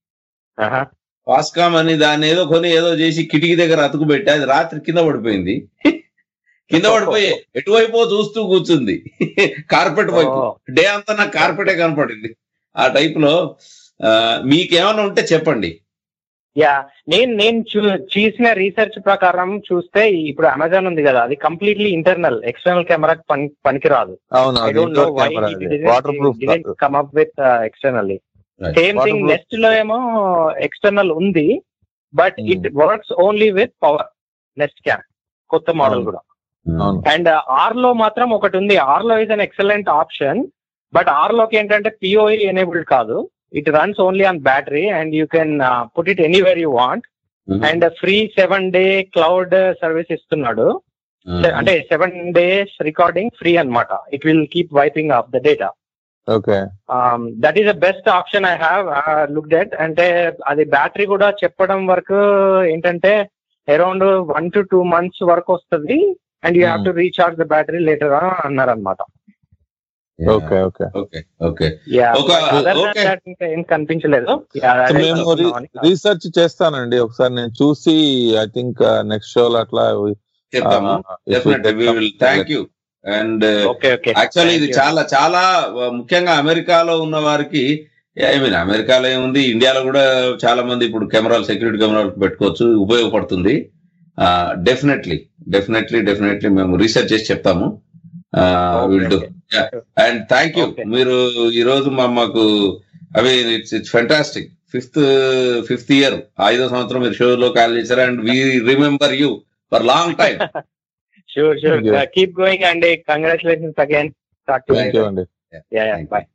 [SPEAKER 2] ఫాస్కామ్ అని దాన్ని ఏదో కొని ఏదో చేసి కిటికీ దగ్గర అతుకు పెట్టి అది రాత్రి కింద పడిపోయింది కింద పడిపోయి ఎటువైపో చూస్తూ కూర్చుంది కార్పెట్ వైపు డే అంతా నాకు కార్పెటే కనపడింది ఆ టైప్ లో ఆ, మీకేమైనా ఉంటే చెప్పండి
[SPEAKER 17] యా నేను నేను చూ- చేసిన రీసెర్చ్ ప్రకారం చూస్తే ఇప్పుడు అమెజాన్ ఉంది కదా అది కంప్లీట్లీ ఇంటర్నల్ ఎక్స్టర్నల్ కెమెరా పనికిరాదు
[SPEAKER 12] అవును
[SPEAKER 17] ఐ
[SPEAKER 12] అది
[SPEAKER 17] don't know
[SPEAKER 12] indoor
[SPEAKER 17] Wyze
[SPEAKER 12] camera అది. Waterproof కాదు.
[SPEAKER 17] Come up with externally same thing
[SPEAKER 12] Waterproof.
[SPEAKER 17] Next లో ఏమో ఎక్స్టర్నల్ ఉంది but it works only with power next can కొత్త మోడల్ కూడా
[SPEAKER 12] అవును
[SPEAKER 17] అండ్ ఆర్ లో మాత్రం ఒకటి ఉంది Arlo is an excellent option but ఆర్ లోకి ఏంటంటే పిఓఈ ఎనేబుల్డ్ కాదు it runs only on battery and you can put it anywhere you want and free seven day cloud service ఇస్తున్నాడు అంటే సెవెన్ డేస్ రికార్డింగ్ ఫ్రీ అన్నమాట it will keep wiping off the data
[SPEAKER 12] okay
[SPEAKER 17] that is the best option I have looked at అంటే అది battery కూడా చెప్పడం వరకు ఏంటంటే around one to two months వరకు వస్తుంది and you have to recharge the battery later అన్నారు అనమాట
[SPEAKER 12] ఓకే ఓకే
[SPEAKER 2] ఓకే ఓకే
[SPEAKER 12] ఒక- ఓకే.
[SPEAKER 17] ఇంకా ఏం కనిపించలేదు Yeah,
[SPEAKER 12] సో
[SPEAKER 17] అదే
[SPEAKER 12] మేము
[SPEAKER 17] చూస్తున్నామని.
[SPEAKER 12] రీసెర్చ్ చేస్తానండి ఒకసారి నేను చూసి ఐ థింక్ నెక్స్ట్ షోలో అట్లా
[SPEAKER 2] చెప్తాము definitely thank you and actually ఇది చాలా చాలా uh, ముఖ్యంగా అమెరికాలో ఉన్న వారికి ఐ మీన్ అమెరికాలో ఏముంది ఇండియాలో కూడా చాలా మంది ఇప్పుడు కెమెరాలు సెక్యూరిటీ కెమెరాలు పెట్టుకోవచ్చు ఉపయోగపడుతుంది డెఫినెట్లీ డెఫినెట్లీ డెఫినెట్లీ మేము రీసెర్చ్ చేసి చెప్తాము will do and thank you మీరు ఈ రోజు మా మాకు I mean it's it's fantastic fifth fifth year ఐదో సంవత్సరం మీరు షోలో కాల్ చేశారు and we remember you for long time
[SPEAKER 17] sure sure
[SPEAKER 12] Thank you.
[SPEAKER 17] Keep going అండి congratulations again talk to
[SPEAKER 12] thank you అండి
[SPEAKER 17] bye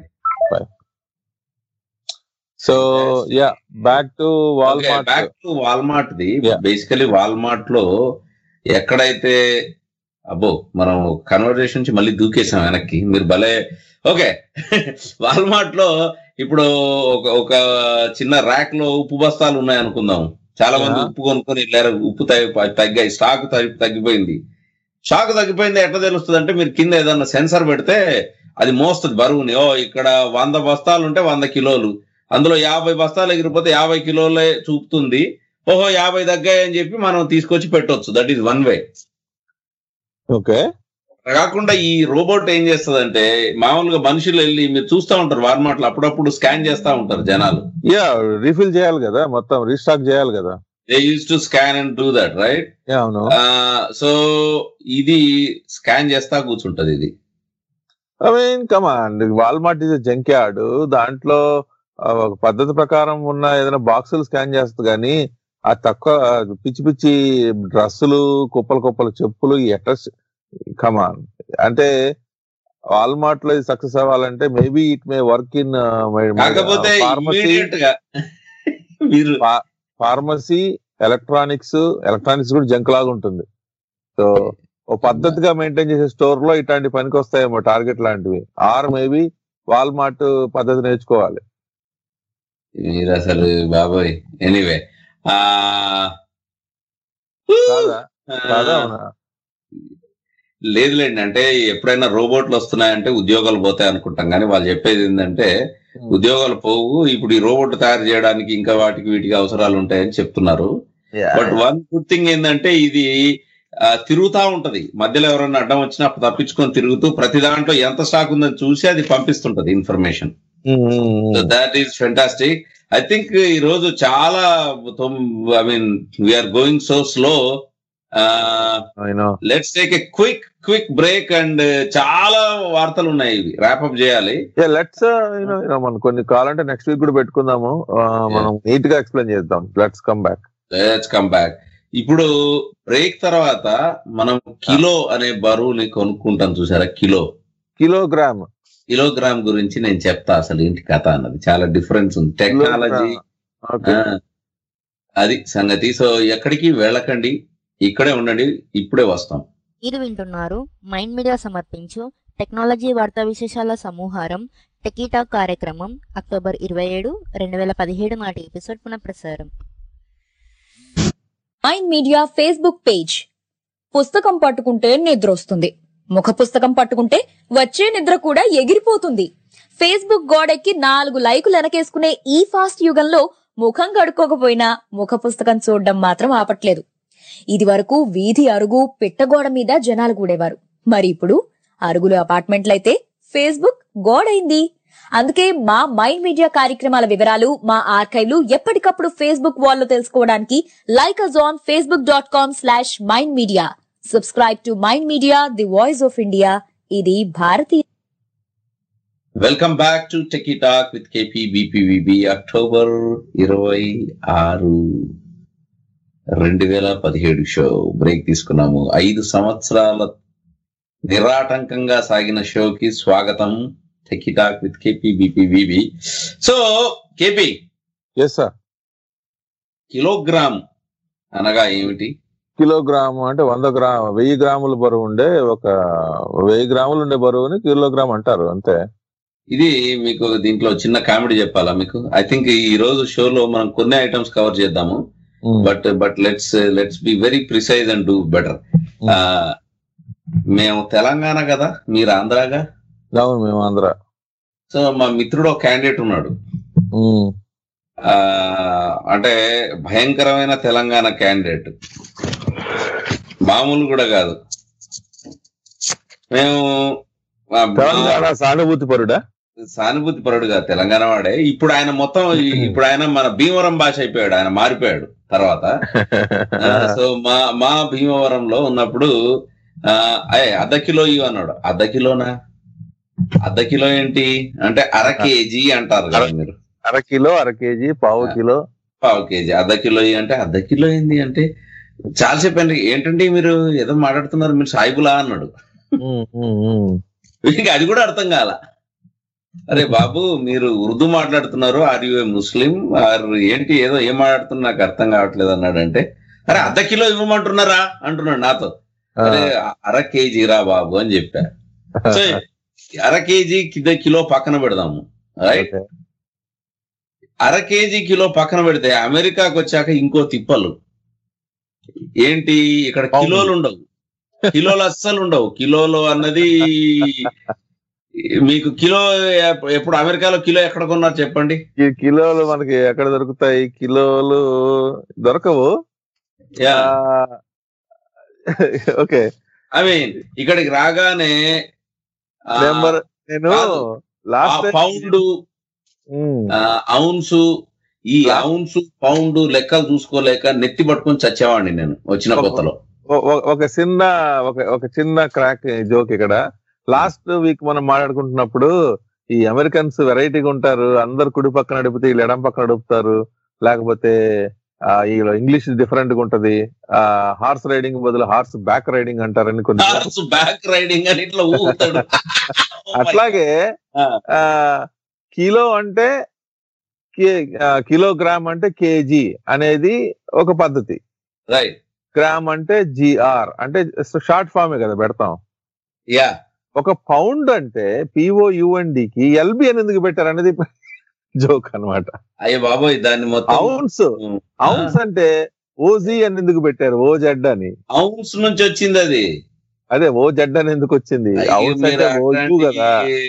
[SPEAKER 12] so yeah back to Walmart
[SPEAKER 2] back to Walmart the basically Walmart లో ఎక్కడైతే అబ్బో మనం conversation నుంచి మళ్ళీ దూకేసాం వెనక్కి మీరు భలే ఓకే వాల్మార్ట్ లో ఇప్పుడు ఒక ఒక చిన్న ర్యాక్ లో ఉప్పు బస్తాలు ఉన్నాయి అనుకుందాం చాలా మంది
[SPEAKER 12] Yeah.
[SPEAKER 2] ఉప్పు కొనుక్కొని వెళ్ళారు ఉప్పు తగ్గి తగ్గాయి స్టాక్ తగ్గి- తగ్గిపోయింది స్టాక్ తగ్గిపోయింది ఎట్లా తెలుస్తుంది అంటే మీరు కింద ఏదన్నా సెన్సర్ పెడితే అది మోస్తుంది బరువుని ఓ ఇక్కడ వంద బస్తాలు ఉంటే వంద కిలోలు అందులో యాభై బస్తాలు ఎగిరిపోతే యాభై కిలోలే చూపుతుంది ఓహో యాభై తగ్గాయి అని చెప్పి మనం తీసుకొచ్చి పెట్టొచ్చు that is one way
[SPEAKER 12] okay
[SPEAKER 2] కాకుండా ఈ రోబోట్ ఏం చేస్తదంటే మామూలుగా మనుషులు వెళ్ళి మీరు చూస్తూ ఉంటారు వార్మాట్లో అప్పుడప్పుడు స్కాన్ చేస్తా ఉంటారు జనాలు
[SPEAKER 12] యా రీఫిల్ చేయాలి కదా మొత్తం రీస్టాక్ చేయాలి కదా
[SPEAKER 2] they use to scan and do that right
[SPEAKER 12] yeah అవును
[SPEAKER 2] సో ఇది స్కాన్ చేస్తా కూర్చుంటది ఇది
[SPEAKER 12] I mean command Walmart is junk yard దాంట్లో ఆ, ఒక పద్ధతి ప్రకారం ఉన్న ఏదైనా బాక్సులు స్కాన్ చేస్తుంది కానీ ఆ తక్కువ పిచ్చి పిచ్చి డ్రెస్సులు కుప్పలు కుప్పలు చెప్పులు ఎట్లా కమాన్ అంటే వాల్మార్ట్ లో సక్సెస్ అవ్వాలంటే maybe it may work in
[SPEAKER 2] కాకపోతే
[SPEAKER 12] ఫార్మసీ
[SPEAKER 2] immediate గా మీరు
[SPEAKER 12] ఫార్మసీ ఎలక్ట్రానిక్స్ ఎలక్ట్రానిక్స్ కూడా జంక్ లాగా ఉంటుంది సో ఓ పద్ధతిగా మెయింటైన్ చేసే స్టోర్ లో ఇట్లాంటి పనికి వస్తాయేమో టార్గెట్ లాంటివి ఆర్ మేబీ వాల్మార్ట్ పద్ధతి నేర్చుకోవాలి
[SPEAKER 2] మీరు అసలు బాబోయ్ ఎనీవే
[SPEAKER 12] కాదా కాదా అవునా?
[SPEAKER 2] లేదులేండి అంటే ఎప్పుడైనా రోబోట్లు వస్తున్నాయంటే ఉద్యోగాలు పోతాయి అనుకుంటాం కానీ వాళ్ళు చెప్పేది ఏంటంటే ఉద్యోగాలు పోవు ఇప్పుడు ఈ రోబోట్ తయారు చేయడానికి ఇంకా వాటికి వీటికి అవసరాలు ఉంటాయని చెప్తున్నారు బట్ వన్ గుడ్ థింగ్ ఏంటంటే ఇది ఆ, తిరుగుతా ఉంటది మధ్యలో ఎవరైనా అడ్డం వచ్చినా అప్పుడు తప్పించుకొని తిరుగుతూ ప్రతి దాంట్లో ఎంత స్టాక్ ఉందని చూసి అది పంపిస్తుంటది information so that is fantastic I think ఈ రోజు చాలా I mean we're going so slow let's take a quick quick break and చాలా వార్తలు ఉన్నాయి ఇవి ర్యాప్అప్ చేయాలి
[SPEAKER 12] లెట్స్ మనం కొన్ని కావాలంటే నెక్స్ట్ వీక్ కూడా పెట్టుకుందాము ఆ, మనం నీట్ గా ఎక్స్ప్లెయిన్ చేద్దాం let's come back
[SPEAKER 2] let's come back ఇప్పుడు బ్రేక్ తర్వాత మనం కిలో అనే బరువుని కొనుక్కుంటాం చూసారా కిలో
[SPEAKER 12] కిలోగ్రామ్
[SPEAKER 2] కిలోగ్రామ్ గురించి నేను చెప్తా అసలు ఏంటి కథ అన్నది చాలా డిఫరెన్స్ ఉంది టెక్నాలజీ
[SPEAKER 12] Okay.
[SPEAKER 2] అది సంగతి సో ఎక్కడికి వెళ్ళకండి ఇక్కడే ఉండండి ఇప్పుడే వస్తాం
[SPEAKER 1] మీరు వింటున్నారు మైండ్ మీడియా సమర్పించు టెక్నాలజీ వార్తా విశేషాల సమూహారం టెకీటా కార్యక్రమం అక్టోబర్ ఇరవై ఏడు రెండు వేల పదిహేడు నాటి ఎపిసోడ్ పునఃప్రసారం
[SPEAKER 16] మైండ్ మీడియా ఫేస్బుక్ పేజ్ పుస్తకం పట్టుకుంటే నిద్ర వస్తుంది ముఖ పుస్తకం పట్టుకుంటే వచ్చే నిద్ర కూడా ఎగిరిపోతుంది ఫేస్బుక్ గోడెక్కి నాలుగు లైకులు వెనకేసుకునే ఈ ఫాస్ట్ యుగంలో ముఖం కడుక్కోకపోయినా ముఖ పుస్తకం చూడడం మాత్రం ఆపట్లేదు ఇది వరకు వీధి అరుగు పిట్టగోడ మీద జనాలు కూడేవారు మరి ఇప్పుడు అరుగులు అపార్ట్మెంట్లయితే ఫేస్బుక్ గోడైంది అందుకే మా మైండ్ మీడియా కార్యక్రమాల వివరాలు మా ఆర్కైవ్లు ఎప్పటికప్పుడు ఫేస్బుక్ వాల్లో తెలుసుకోవడానికి like us on Facebook dot com slash mind media subscribe to mind media the voice of India ఇది భారతీయ
[SPEAKER 2] welcome back to techie talk with KP B P V B October ఇరవై ఆరు రెండు వేల పదిహేడు షో బ్రేక్ తీసుకున్నాము ఐదు సంవత్సరాల నిరాటంకంగా సాగిన షోకి స్వాగతం techie talk with KP B P V B so KP
[SPEAKER 12] yes sir
[SPEAKER 2] kilogram అనగా ఏమిటి
[SPEAKER 12] కిలోగ్రామ్ అంటే వంద గ్రామ్ వెయ్యి గ్రాముల బరువు ఉండే ఒక వెయ్యి గ్రాములు ఉండే బరువుని కిలోగ్రామ్ అంటారు అంతే
[SPEAKER 2] ఇది మీకు దీంట్లో చిన్న కామెడీ చెప్పాలా మీకు ఐ థింక్ ఈ రోజు షోలో మనం కొన్ని ఐటమ్స్ కవర్ చేద్దాము but but let's let's be very precise and do better మేము తెలంగాణ కదా మీరు ఆంధ్రాగా
[SPEAKER 12] అవును మేము ఆంధ్ర
[SPEAKER 2] సో మా మిత్రుడు ఒక క్యాండిడేట్ ఉన్నాడు ఆ, అంటే భయంకరమైన తెలంగాణ క్యాండిడేట్ మామూలు కూడా కాదు మేము మా-
[SPEAKER 12] తెలంగాణ సానుభూతి పరుడా
[SPEAKER 2] సానుభూతి పరుడుగా తెలంగాణ వాడే ఇప్పుడు ఆయన మొత్తం ఇప్పుడు ఆయన మన భీమవరం భాష అయిపోయాడు ఆయన మారిపోయాడు తర్వాత ఆ, సో మా మా భీమవరంలో ఉన్నప్పుడు ఆ, అయ్య అర్ధ కిలో ఇవ్వు అన్నాడు అర్ధ కిలోనా అర్ధ కిలో ఏంటి అంటే అర కేజీ అంటారు కదా మీరు
[SPEAKER 12] అర కిలో అర కేజీ పావు కిలో
[SPEAKER 2] పావు కేజీ అర్ధ కిలో ఇయ్యి అంటే అర్ధ కిలో ఏంది అంటే చాలా చెప్పండి ఏంటంటే మీరు ఏదో మాట్లాడుతున్నారు మీరు సాయిబులా అన్నాడు వీడికి అది కూడా అర్థం కాల అరే బాబు మీరు ఉర్దూ మాట్లాడుతున్నారు ఆర్ యు ముస్లిం ఆర్ ఏంటి ఏదో ఏం మాట్లాడుతున్నా నాకు అర్థం కావట్లేదు అన్నాడు అంటే అరే అర్ధ కిలో ఇవ్వమంటున్నారా అంటున్నాడు నాతో అరే అర కేజీ రా బాబు అని చెప్పా సో అర కేజీ కిద కిలో పక్కన పెడదాము రైట్ అర కేజీ కిలో పక్కన పెడితే అమెరికాకు వచ్చాక ఇంకో తిప్పలు ఏంటి ఇక్కడ కిలోలు ఉండవు కిలోలు అస్సలు ఉండవు కిలోలు అన్నది మీకు కిలో ఎప్- ఎప్పుడు అమెరికాలో కిలో ఎక్కడ కొన్నారు చెప్పండి
[SPEAKER 12] ఈ కిలోలు మనకి ఎక్కడ దొరుకుతాయి కిలోలు దొరకవు ఓకే
[SPEAKER 2] ఐ మీన్ ఇక్కడికి రాగానే ఆ,
[SPEAKER 12] నెంబర్ నేను
[SPEAKER 2] కాదు.
[SPEAKER 12] లాస్ట్
[SPEAKER 2] ఆ పౌండ్ అవున్స్ ఈ అవున్స్ పౌండ్ లెక్కలు చూసుకోలేక నెత్తి పట్టుకొని చచ్చేవాడిని నేను వచ్చిన కొత్తలో
[SPEAKER 12] ఒ- ఒ- ఒక చిన్న ఒక ఒక చిన్న క్రాక్ జోక్ ఇక్కడ లాస్ట్ వీక్ మనం మాట్లాడుకుంటున్నప్పుడు ఈ అమెరికన్స్ వెరైటీగా ఉంటారు అందరు కుడి పక్కన నడిపితే వీళ్ళు ఎడం పక్కన నడుపుతారు లేకపోతే ఆ, వీళ్ళ ఇంగ్లీష్ డిఫరెంట్ గా ఉంటది ఆ హార్స్ రైడింగ్ బదులు హార్స్ బ్యాక్ రైడింగ్ అంటారని కొన్ని
[SPEAKER 2] హార్స్ బ్యాక్ రైడింగ్ అని ఇట్లా ఊగుతాడు
[SPEAKER 12] అట్లాగే ఆ కిలో అంటే కే- ఆ, కిలోగ్రామ్ అంటే కేజీ అనేది ఒక పద్ధతి
[SPEAKER 2] రైట్
[SPEAKER 12] గ్రామ్ అంటే జిఆర్ అంటే షార్ట్ ఫామే కదా పెడతాం
[SPEAKER 2] యా
[SPEAKER 12] ఒక పౌండ్ అంటే పిఓయుఎన్డి కి ఎల్బి అని ఎందుకు పెట్టారు అనేది జోక్ అన్నమాట
[SPEAKER 2] అయ్యో బాబోయ్ దాన్ని మొత్తం
[SPEAKER 12] అవున్స్ అవున్స్ అంటే ఓజీ అని ఎందుకు పెట్టారు ఓ జెడ్ అని
[SPEAKER 2] అవున్స్ నుంచి వచ్చింది అది
[SPEAKER 12] అదే ఓ జెడ్ అని ఎందుకు వచ్చింది
[SPEAKER 2] అయ్యో,
[SPEAKER 12] అవున్స్
[SPEAKER 2] మీరు
[SPEAKER 12] అంటే ఓజు కదా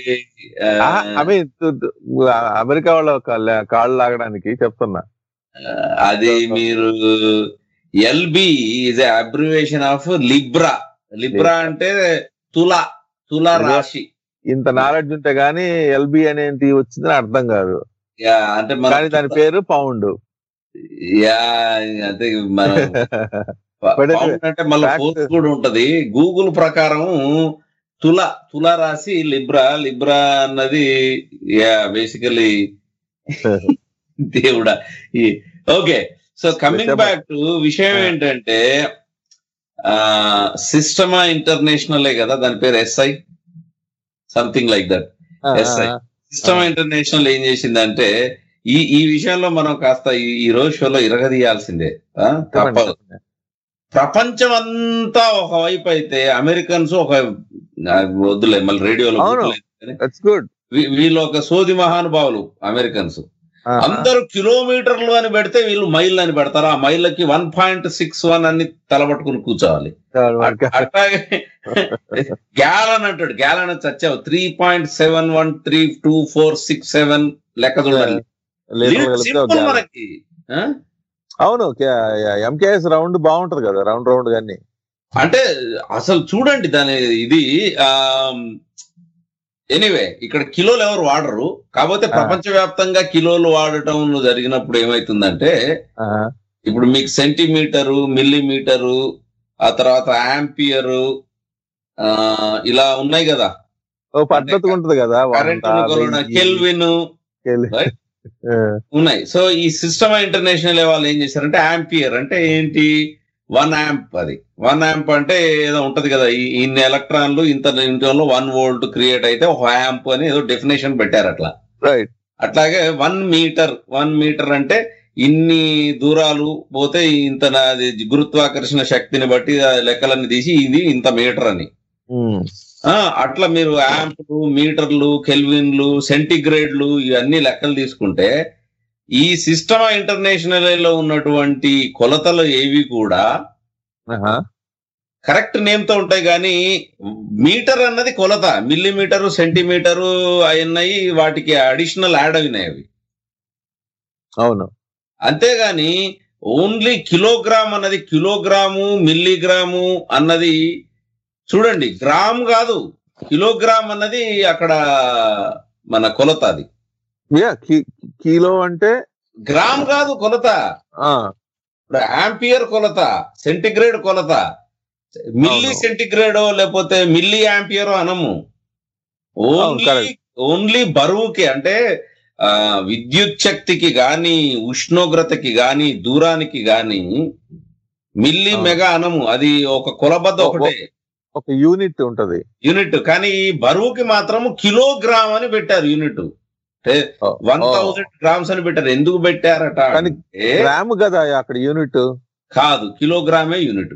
[SPEAKER 2] ఆ,
[SPEAKER 12] ఐ మీన్ అమెరికా వాళ్ళ కాళ్ళ- కాళ్ళు లాగడానికి చెప్తున్నా
[SPEAKER 2] అది మీరు LB is abbreviation of libra libra అంటే తులా తులా రాశి
[SPEAKER 12] ఇంత నాలెడ్జ్ ఉంటే గానీ ఎల్బి అనేది వచ్చిందని అర్థం కాదు
[SPEAKER 2] యా అంటే మన
[SPEAKER 12] కానీ దాని పేరు పౌండ్
[SPEAKER 2] యా అంటే మన
[SPEAKER 12] But anyway,
[SPEAKER 2] పౌండ్ అంటే మళ్ళీ
[SPEAKER 12] fact-
[SPEAKER 2] ఫోర్త్ కూడా ఉంటది గూగుల్ ప్రకారం తుల తుల రాసి లిబ్రా లిబ్రా అన్నది యా బేసికలీ దేవుడా ఓకే సో కమింగ్
[SPEAKER 12] చెప్పండి.
[SPEAKER 2] బ్యాక్ టు విషయం ఏంటంటే ఆ సిస్టమా ఇంటర్నేషనలే కదా దాని పేరు ఎస్ఐ సంథింగ్ లైక్ దట్
[SPEAKER 12] ఆ,
[SPEAKER 2] ఎస్ఐ
[SPEAKER 12] ఆ,
[SPEAKER 2] సిస్టమ్ ఇంటర్నేషనల్ ఏం చేసిందంటే ఈ ఈ విషయంలో మనం కాస్త ఈ ఈ రోజు షోలో ఇరగదీయాల్సిందే ఆ?
[SPEAKER 12] చెప్పండి,
[SPEAKER 2] తప్పదు ప్రపంచం అంతా ఒకవైపు అయితే అమెరికన్స్ ఒక ఆ, వద్దులే మళ్ళీ రేడియోలో
[SPEAKER 12] అవును.
[SPEAKER 2] గుర్తులేదు కానీ
[SPEAKER 12] దట్స్ గుడ్
[SPEAKER 2] వీ- వీళ్ళు ఒక సోది మహానుభావులు అమెరికన్స్ అందరూ కిలోమీటర్లు అని పెడితే వీళ్ళు మైల్ అని పెడతారు ఆ మైళ్ళకి వన్ పాయింట్ సిక్స్ వన్ అని తలబట్టుకుని కూర్చోవాలి అట్లాగే గ్యాలన్ అంటాడు గ్యాలన్ అని చచ్చావు three point seven one three two four six seven లెక్క చూడాలి
[SPEAKER 12] లీటర్ కలిపితే ఒక
[SPEAKER 2] సింపుల్
[SPEAKER 12] gallon.
[SPEAKER 2] మనకి ఆ?
[SPEAKER 12] అవును ఎంకేఎస్ రౌండ్ బాగుంటది కదా రౌండ్ రౌండ్ గాని
[SPEAKER 2] అంటే అసలు చూడండి దాని ఇది ఎనీవే ఇక్కడ కిలోలు ఎవరు వాడరు కాకపోతే ప్రపంచవ్యాప్తంగా కిలోలు వాడటం జరిగినప్పుడు ఏమైతుందంటే ఇప్పుడు మీకు సెంటీమీటరు మిల్లీమీటరు ఆ తర్వాత యాంపియరు ఆ, ఇలా ఉన్నాయి కదా
[SPEAKER 12] ఓ పద్ధతి ఉంటది కదా
[SPEAKER 2] కరెంట్
[SPEAKER 12] వంద, వెయ్యి,
[SPEAKER 2] కెల్విన్
[SPEAKER 12] కెల్-
[SPEAKER 2] right?
[SPEAKER 12] ఆ,
[SPEAKER 2] ఉన్నాయి సో ఈ సిస్టమ్ ఇంటర్నేషనల్ వాళ్ళు ఏం చేశారంటే యాంపియర్ అంటే ఏంటి వన్ యాంప్ అది వన్ యాంప్ అంటే ఏదో ఉంటది కదా ఈ- ఇన్ని ఎలక్ట్రాన్లు ఇంత ఇంట్లో వన్ వోల్ట్ క్రియేట్ అయితే ఒక యాంప్ అని ఏదో డెఫినేషన్ పెట్టారు అట్లా
[SPEAKER 12] రైట్
[SPEAKER 2] అట్లాగే వన్ మీటర్ వన్ మీటర్ అంటే ఇన్ని దూరాలు పోతే ఇంత నాది గురుత్వాకర్షణ శక్తిని బట్టి ఆ లెక్కలన్నీ తీసి ఇది ఇంత మీటర్ అని ఆ అట్లా మీరు యాంప్లు మీటర్లు కెల్విన్లు సెంటిగ్రేడ్లు ఇవన్నీ లెక్కలు తీసుకుంటే ఈ సిస్టమ్ ఇంటర్నేషనల్ లో ఉన్నటువంటి కొలతలు ఏవి కూడా కరెక్ట్ నేమ్ తో ఉంటాయి కానీ మీటర్ అన్నది కొలత మిల్లీమీటరు సెంటీమీటరు అయినాయి వాటికి అడిషనల్ యాడ్ అయినాయి అవి
[SPEAKER 12] అవును
[SPEAKER 2] అంతేగాని ఓన్లీ కిలోగ్రామ్ అన్నది కిలోగ్రాము మిల్లీగ్రాము అన్నది చూడండి గ్రామ్ కాదు కిలోగ్రామ్ అన్నది అక్కడ మన కొలత అది
[SPEAKER 12] యా కిలో అంటే
[SPEAKER 2] గ్రామ్ కాదు కొలత
[SPEAKER 12] ఆ,
[SPEAKER 2] ఇప్పుడు యాంపియర్ కొలత సెంటిగ్రేడ్ కొలత మిల్లీ సెంటిగ్రేడో లేకపోతే మిల్లీ యాంపియరో అనము ఓన్లీ
[SPEAKER 12] correct.
[SPEAKER 2] ఓన్లీ బరువుకి అంటే ఆ విద్యుత్ శక్తికి గాని ఉష్ణోగ్రతకి గాని దూరానికి గాని మిల్లీ మెగా అనము అది ఒక కొలబద్ద ఒకటే
[SPEAKER 12] ఒక యూనిట్ ఉంటది
[SPEAKER 2] యూనిట్ కానీ ఈ బరువుకి మాత్రం కిలోగ్రామ్ అని పెట్టారు యూనిట్ వన్ థౌసండ్ గ్రామ్స్ అని పెట్టారు ఎందుకు పెట్టారట
[SPEAKER 12] కానీ
[SPEAKER 2] అంటే
[SPEAKER 12] గ్రామ్ కదా అక్కడ యూనిట్
[SPEAKER 2] కాదు కిలోగ్రామే యూనిట్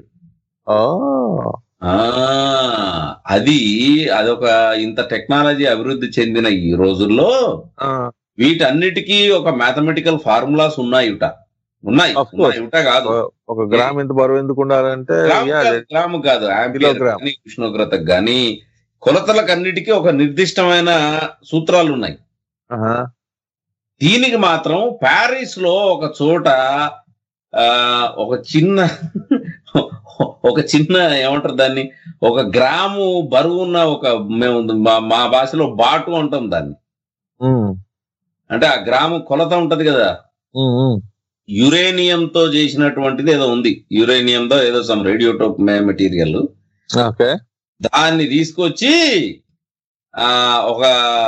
[SPEAKER 2] ఆ అది అదొక ఇంత టెక్నాలజీ అభివృద్ధి చెందిన ఈ రోజుల్లో వీటన్నిటికీ ఒక మ్యాథమెటికల్ ఫార్ములాస్ ఉన్నాయిట ఉన్నాయి ఉన్నాయిట కాదు
[SPEAKER 12] ఒక గ్రామ్ ఎంత బరువు ఎందుకు ఉండాలంటే
[SPEAKER 2] గ్రాము
[SPEAKER 12] yeah,
[SPEAKER 2] కాదు, గ్రాము కాదు ఆంపియర్
[SPEAKER 12] కిలోగ్రామ్.
[SPEAKER 2] కానీ ఉష్ణోగ్రతకు గాని కొలతలకు అన్నిటికీ ఒక నిర్దిష్టమైన సూత్రాలు ఉన్నాయి
[SPEAKER 12] ఆహా.
[SPEAKER 2] దీనికి మాత్రం ప్యారిస్ లో ఒక చోట ఆ ఒక చిన్న ఒక చిన్న ఏమంటారు దాన్ని ఒక గ్రాము బరువు ఉన్న ఒక మేము మా- మా భాషలో బాటు అంటాం దాన్ని
[SPEAKER 12] ఉమ్,
[SPEAKER 2] అంటే ఆ గ్రాము కొలత ఉంటది కదా
[SPEAKER 12] ఉమ్, ఉమ్.
[SPEAKER 2] యురేనియం తో చేసినటువంటిది ఏదో ఉంది యురేనియం తో ఏదో సమ్ రేడియోటోప్ మెటీరియల్
[SPEAKER 12] ఓకే
[SPEAKER 2] దాన్ని తీసుకొచ్చి ఆ ఒక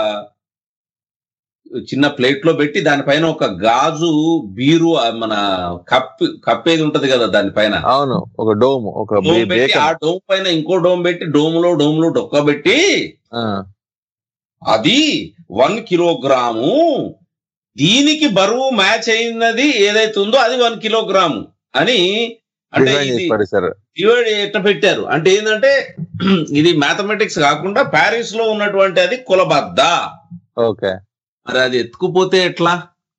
[SPEAKER 2] చిన్న ప్లేట్ లో పెట్టి దానిపైన ఒక గాజు బీరు ఆ మన కప్ కప్పేది ఉంటది కదా దానిపైన
[SPEAKER 12] అవును ఒక డోమ్ ఒక
[SPEAKER 2] డోమ్
[SPEAKER 12] బే-
[SPEAKER 2] పెట్టి ఆ
[SPEAKER 12] బేకన్
[SPEAKER 2] డోమ్ పైన ఇంకో డోమ్ పెట్టి డోమ్ లో డోమ్ లో డొక్క పెట్టి
[SPEAKER 12] ఆ,
[SPEAKER 2] అది వన్ కిలోగ్రాము దీనికి బరువు మ్యాచ్ అయినది ఏదైతే ఉందో అది వన్ కిలోగ్రాము అని అంటే
[SPEAKER 12] డిజైన్
[SPEAKER 2] ఇది
[SPEAKER 12] చేసి పడేశారు
[SPEAKER 2] డివైడ్ ఎట్లా పెట్టారు అంటే ఏంటంటే ఇది మ్యాథమెటిక్స్ కాకుండా ప్యారిస్ లో ఉన్నటువంటి అది కులబద్ద
[SPEAKER 12] ఓకే
[SPEAKER 2] మరి అది ఎత్తుకుపోతే ఎట్లా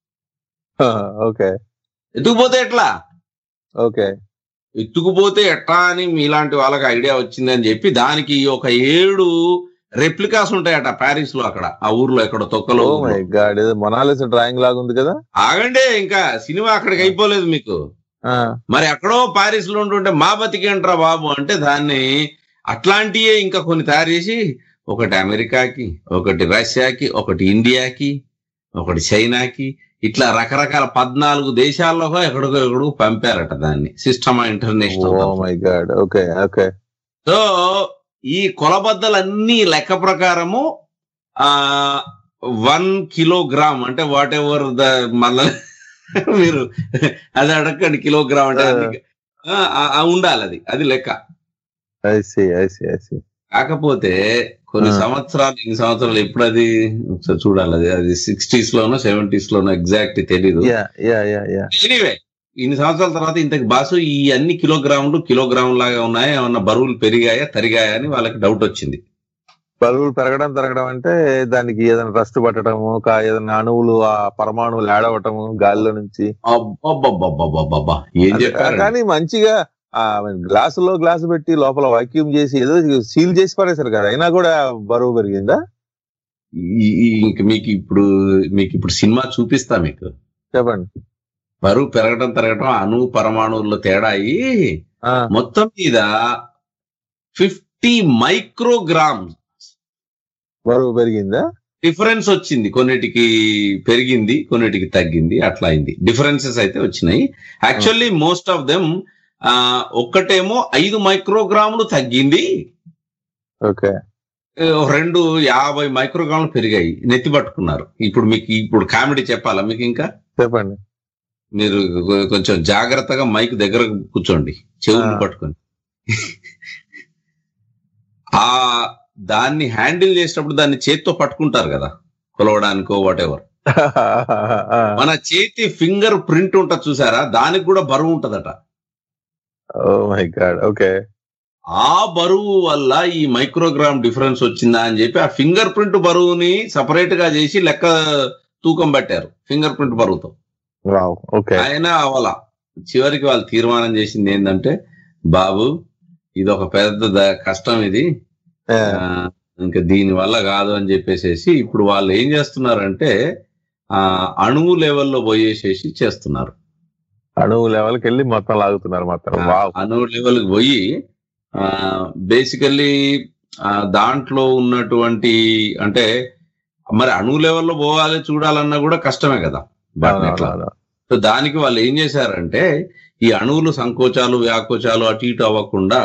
[SPEAKER 12] ఓకే
[SPEAKER 2] ఎత్తుకుపోతే ఎట్లా
[SPEAKER 12] ఓకే
[SPEAKER 2] ఎత్తుకుపోతే ఎట్లా అని మీలాంటి వాళ్ళకి ఐడియా వచ్చింది అని చెప్పి దానికి ఒక ఏడు రెప్లికాస్ ఉంటాయట ప్యారిస్ లో అక్కడ ఆ ఊర్లో ఎక్కడ తొక్కలో
[SPEAKER 12] ఓ మై గాడ్ ఏదో మొనాలిస్ డ్రాయింగ్ లాగా ఉంది కదా
[SPEAKER 2] ఆగండి ఇంకా సినిమా అక్కడికి అయిపోలేదు మీకు
[SPEAKER 12] ఆ,
[SPEAKER 2] మరి ఎక్కడో ప్యారిస్ లో ఉంటుంటే మా బతికేంట్రా బాబు అంటే దాన్ని అట్లాంటియే ఇంకా కొన్ని తయారు చేసి ఒకటి అమెరికాకి ఒకటి రష్యాకి ఒకటి ఇండియాకి ఒకటి చైనాకి ఇట్లా రకరకాల పద్నాలుగు దేశాల్లో ఎక్కడికో ఎక్కడికో పంపారట దాన్ని సిస్టమ్
[SPEAKER 12] ఓ
[SPEAKER 2] international
[SPEAKER 12] my god okay okay
[SPEAKER 2] so ఈ కొలబద్దలన్నీ లెక్క ప్రకారము ఆ వన్ కిలోగ్రామ్ అంటే వాట్ ఎవర్ ద మళ్ళా మీరు అది అడగండి కిలోగ్రామ్ అంటే అది- ఆ, ఆ, ఆ, ఉండాలి అది అది లెక్క
[SPEAKER 12] ఐసి ఐసి ఐసి
[SPEAKER 2] కాకపోతే కొన్ని
[SPEAKER 12] ఆ.
[SPEAKER 2] సంవత్సరాలు ఇన్ని సంవత్సరాలు ఎప్పుడు అది ఒకసారి చూడాలి అది అది సిక్స్టీస్ లోనో సెవెంటీస్ లోనో ఎగ్జాక్ట్ తెలీదు
[SPEAKER 12] yeah yeah yeah yeah
[SPEAKER 2] anyway ఇన్ని సంవత్సరాల తర్వాత ఇంతకు బాసు ఈ అన్ని కిలోగ్రాములు కిలోగ్రాములు లాగా ఉన్నాయా ఏమన్నా బరువులు పెరిగాయా తరిగాయా అని వాళ్ళకి డౌట్ వచ్చింది
[SPEAKER 12] బరువులు పెరగడం తరగడం అంటే దానికి ఏదైనా రస్ట్ పట్టడము కా- ఏదైనా అణువులు ఆ పరమాణువులు ఆడవటము గాలిలో నుంచి
[SPEAKER 2] అబ్బబ్బబ్బబ్బబ్బబ్బా ఏం
[SPEAKER 12] అదే,
[SPEAKER 2] చెప్పారు
[SPEAKER 12] కానీ మంచిగా ఆ గ్లాసులో గ్లాసు పెట్టి లోపల వాక్యూమ్ చేసి ఏదో సీల్ చేసి పడేశారు కదా అయినా కూడా బరువు పెరిగిందా
[SPEAKER 2] ఈ- ఈ- ఇంక మీకు ఇప్పుడు మీకు ఇప్పుడు సినిమా చూపిస్తా మీకు
[SPEAKER 12] చెప్పండి
[SPEAKER 2] బరువు పెరగడం తరగడం అణు పరమాణువుల్లో తేడా అయ్యి మొత్తం మీద ఫిఫ్టీ మైక్రోగ్రామ్
[SPEAKER 12] బరువు పెరిగిందా
[SPEAKER 2] డిఫరెన్స్ వచ్చింది కొన్నిటికి పెరిగింది కొన్నిటికి తగ్గింది అట్లా అయింది డిఫరెన్సెస్ అయితే వచ్చినాయి యాక్చువల్లీ మోస్ట్ ఆఫ్ దెమ్ ఒక్కటేమో ఐదు మైక్రోగ్రాములు తగ్గింది
[SPEAKER 12] ఓకే
[SPEAKER 2] ఏ, రెండు యాభై మైక్రోగ్రాములు పెరిగాయి నెత్తి పట్టుకున్నారు ఇప్పుడు మీకు ఇప్పుడు కామెడీ చెప్పాలా మీకు ఇంకా
[SPEAKER 12] చెప్పండి
[SPEAKER 2] మీరు కొ- కొంచెం జాగ్రత్తగా మైక్ దగ్గర కూర్చోండి చెవులు
[SPEAKER 12] ఆ.
[SPEAKER 2] పట్టుకొని ఆ దాన్ని హ్యాండిల్ చేసేటప్పుడు దాన్ని చేత్తో పట్టుకుంటారు కదా కొలవడానికో వాట్ ఎవర్ మన చేతి ఫింగర్ ప్రింట్ ఉంటది చూసారా దానికి కూడా బరువు ఉంటదట
[SPEAKER 12] ఓ మై గాడ్ ఓకే
[SPEAKER 2] ఆ బరువు వల్ల ఈ మైక్రోగ్రామ్ డిఫరెన్స్ వచ్చిందా అని చెప్పి ఆ ఫింగర్ ప్రింట్ బరువుని సపరేట్ గా చేసి లెక్క తూకం పట్టారు ఫింగర్ ప్రింట్ బరువుతో
[SPEAKER 12] వావ్ ఓకే
[SPEAKER 2] అయినా అవల చివరికి వాళ్ళు తీర్మానం చేసింది ఏంటంటే బాబు ఇది ఒక పెద్ద ద- కష్టం ఇది ఆ, ఇంకా దీని వల్ల కాదు అని చెప్పేసేసి ఇప్పుడు వాళ్ళు ఏం చేస్తున్నారంటే ఆ అణువు లెవెల్లో పోయేసేసి చేస్తున్నారు
[SPEAKER 12] అణువు లెవెల్కి వెళ్ళి మొత్తం లాగుతున్నారు మొత్తం వావ్
[SPEAKER 2] అణువు లెవెల్కి పోయి బేసికల్లీ దాంట్లో ఉన్నటువంటి అంటే మరి అణువు లెవెల్లో పోవాలి చూడాలన్నా కూడా కష్టమే కదా వాటిని ఎట్లా సో దానికి వాళ్ళు ఏం చేశారంటే ఈ అణువులు సంకోచాలు వ్యాకోచాలు అటు ఇటు అవ్వకుండా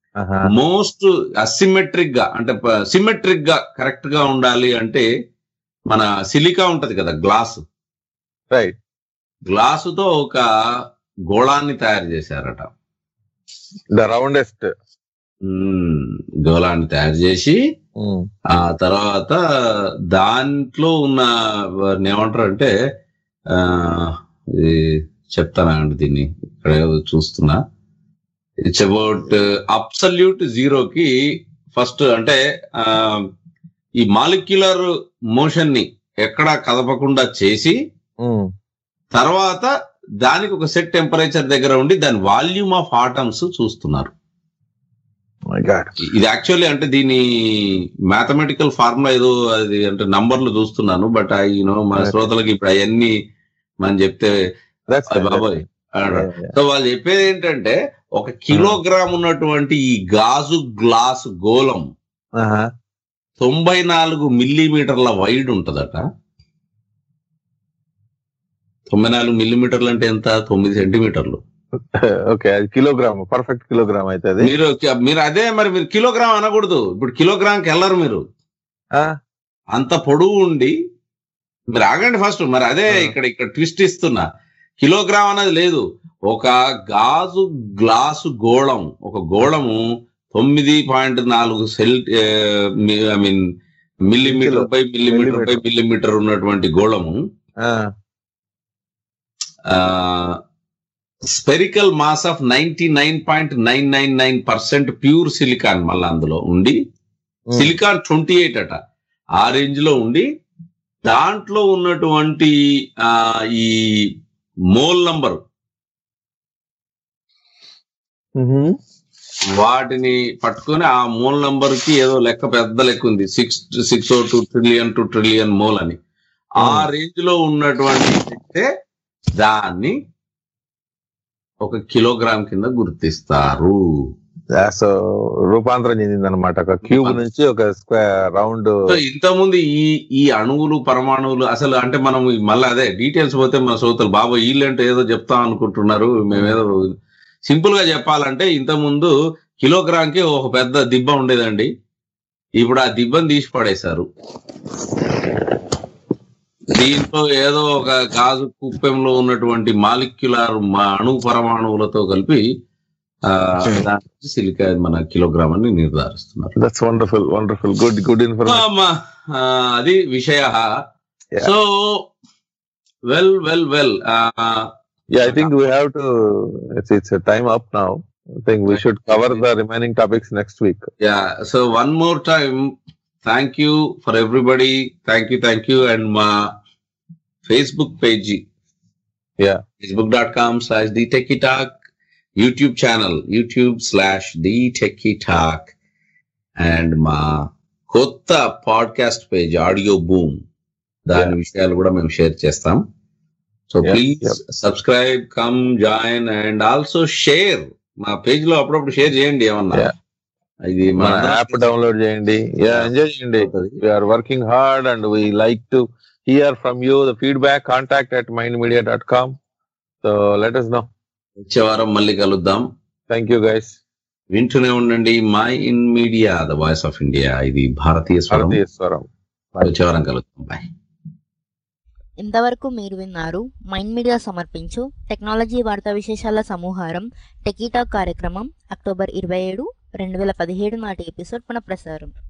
[SPEAKER 2] మోస్ట్ అసిమెట్రిక్ గా అంటే సిమెట్రిక్ గా కరెక్ట్ గా ఉండాలి అంటే మన సిలికా ఉంటది కదా గ్లాస్
[SPEAKER 12] రైట్
[SPEAKER 2] గ్లాసుతో ఒక గోళాన్ని తయారు చేశారట
[SPEAKER 12] ద రౌండెస్ట్
[SPEAKER 2] గోళాన్ని తయారు చేసి ఆ తర్వాత దాంట్లో ఉన్న వారిని ఏమంటారు అంటే ఆ ఇది చెప్తానండి దీన్ని ఇక్కడ ఏదో చూస్తున్నా ఇట్స్ అబౌట్ అబ్సల్యూట్ జీరోకి ఫస్ట్ అంటే ఆ ఈ మాలిక్యులర్ మోషన్ ని ఎక్కడా కదపకుండా చేసి తర్వాత దానికి ఒక సెట్ టెంపరేచర్ దగ్గర ఉండి దాని వాల్యూమ్ ఆఫ్ ఆటమ్స్ చూస్తున్నారు ఇది యాక్చువల్లీ అంటే దీని మ్యాథమెటికల్ ఫార్ములా ఏదో అది అంటే నంబర్లు చూస్తున్నాను బట్ ఐ యూనో మన శ్రోతలకు ఇప్పుడు అవన్నీ మనం చెప్తే "అయ్ బాబోయ్ సో వాళ్ళు చెప్పేది ఏంటంటే ఒక కిలోగ్రామ్ ఉన్నటువంటి ఈ గాజు గ్లాస్ గోళం తొంభై నాలుగు మిల్లీమీటర్ల వైడ్ ఉంటదట తొంభై నాలుగు మిల్లీమీటర్లు అంటే ఎంత తొమ్మిది సెంటీమీటర్లు
[SPEAKER 12] ఓకే అది కిలోగ్రామ్ పర్ఫెక్ట్ కిలోగ్రామ్ అయితే అది
[SPEAKER 2] మీరు మీరు అదే మరి మీరు కిలోగ్రామ్ అనకూడదు ఇప్పుడు కిలోగ్రామ్ కి వెళ్ళరు మీరు అంత పొడవు ఉండి మీరు ఆగండి ఫస్ట్ మరి అదే ఇక్కడ ఇక్కడ ట్విస్ట్ ఇస్తున్నా కిలోగ్రామ్ అనేది లేదు ఒక గాజు గ్లాసు గోళం ఒక గోళము తొమ్మిది పాయింట్ నాలుగు cell I mean millimetre by millimetre by millimetre ఉన్నటువంటి గోళము spherical mass of ninety nine point nine nine nine percent pure silicon మళ్ళీ అందులో ఉండి సిలికాన్ ట్వంటీ ఎయిట్ అట ఆ రేంజ్ లో ఉండి దాంట్లో ఉన్నటువంటి ఆ ఈ మోల్ నంబర్ వాటిని పట్టుకొని ఆ మోల్ నంబర్ కి ఏదో లెక్క పెద్ద లెక్క ఉంది six six two trillion to trillion mole అని ఆ రేంజ్ లో ఉన్నటువంటి చెప్తే దాన్ని ఒక కిలోగ్రామ్ కింద గుర్తిస్తారు
[SPEAKER 12] సో రూపాంతరం చెందింది అనమాట ఒక క్యూబ్ నుంచి ఒక స్క్వేర్ రౌండ్
[SPEAKER 2] సో ఇంతకుముందు ఈ ఈ అణువులు పరమాణువులు అసలు అంటే మనం మళ్ళీ అదే డీటెయిల్స్ పోతే మన శ్రోతలు బాబా వీళ్ళంటే ఏదో చెప్తాం అనుకుంటున్నారు మేమేదో సింపుల్ గా చెప్పాలంటే ఇంతకుముందు కిలోగ్రామ్ కి ఒక పెద్ద దిబ్బ ఉండేదండి ఇప్పుడు ఆ దిబ్బని తీసి పడేశారు దీంట్లో ఏదో ఒక గాజు కుప్పెంలో ఉన్నటువంటి మాలిక్యులర్ అణు పరమాణువులతో కలిపి ఆ దాని నుంచి సిలికా మన కిలోగ్రామ్ అని నిర్ధారిస్తున్నారు
[SPEAKER 12] that's wonderful wonderful good good information
[SPEAKER 2] అమ్మా, ఆ, అది విషయ so well well well
[SPEAKER 12] Yeah, I think we have to. It's it's a time up now. I think we should cover the remaining topics next week.
[SPEAKER 2] Yeah. So one more time, thank you for everybody. Thank you, thank you, and my Facebook page.
[SPEAKER 12] Yeah.
[SPEAKER 2] Facebook.com slash the Techie Talk. YouTube channel, YouTube slash the Techie Talk. And మా కొత్త podcast page audio boom దాని విషయాలు కూడా మేము share చేస్తాం so
[SPEAKER 12] Yeah,
[SPEAKER 2] please subscribe come join and also share మా page లో అప్పుడప్పుడు షేర్ చేయండి ఏమన్నా ఇది
[SPEAKER 12] మన
[SPEAKER 2] మన
[SPEAKER 12] యాప్ డౌన్లోడ్ చేయండి యా ఎంజాయ్ చేయండి we're working hard and we like to hear from you the feedback contact at mind media dot com so let us know
[SPEAKER 2] వచ్చే వారం మళ్ళీ కలుద్దాం
[SPEAKER 12] థ్యాంక్ యూ గైస్
[SPEAKER 2] వింటూనే ఉండండి mind media the voice of India ఇది భారతీయ స్వరం
[SPEAKER 12] భారతీయ స్వరం
[SPEAKER 2] వచ్చే వారం కలుద్దాం బాయ్
[SPEAKER 1] ఇంతవరకు మీరు విన్నారు మైండ్ మీడియా సమర్పించు టెక్నాలజీ వార్తా విశేషాల సమూహారం టెకీటాక్ కార్యక్రమం అక్టోబర్ ఇరవై ఏడు రెండు వేల పదిహేడు నాటి ఎపిసోడ్ పునఃప్రసారం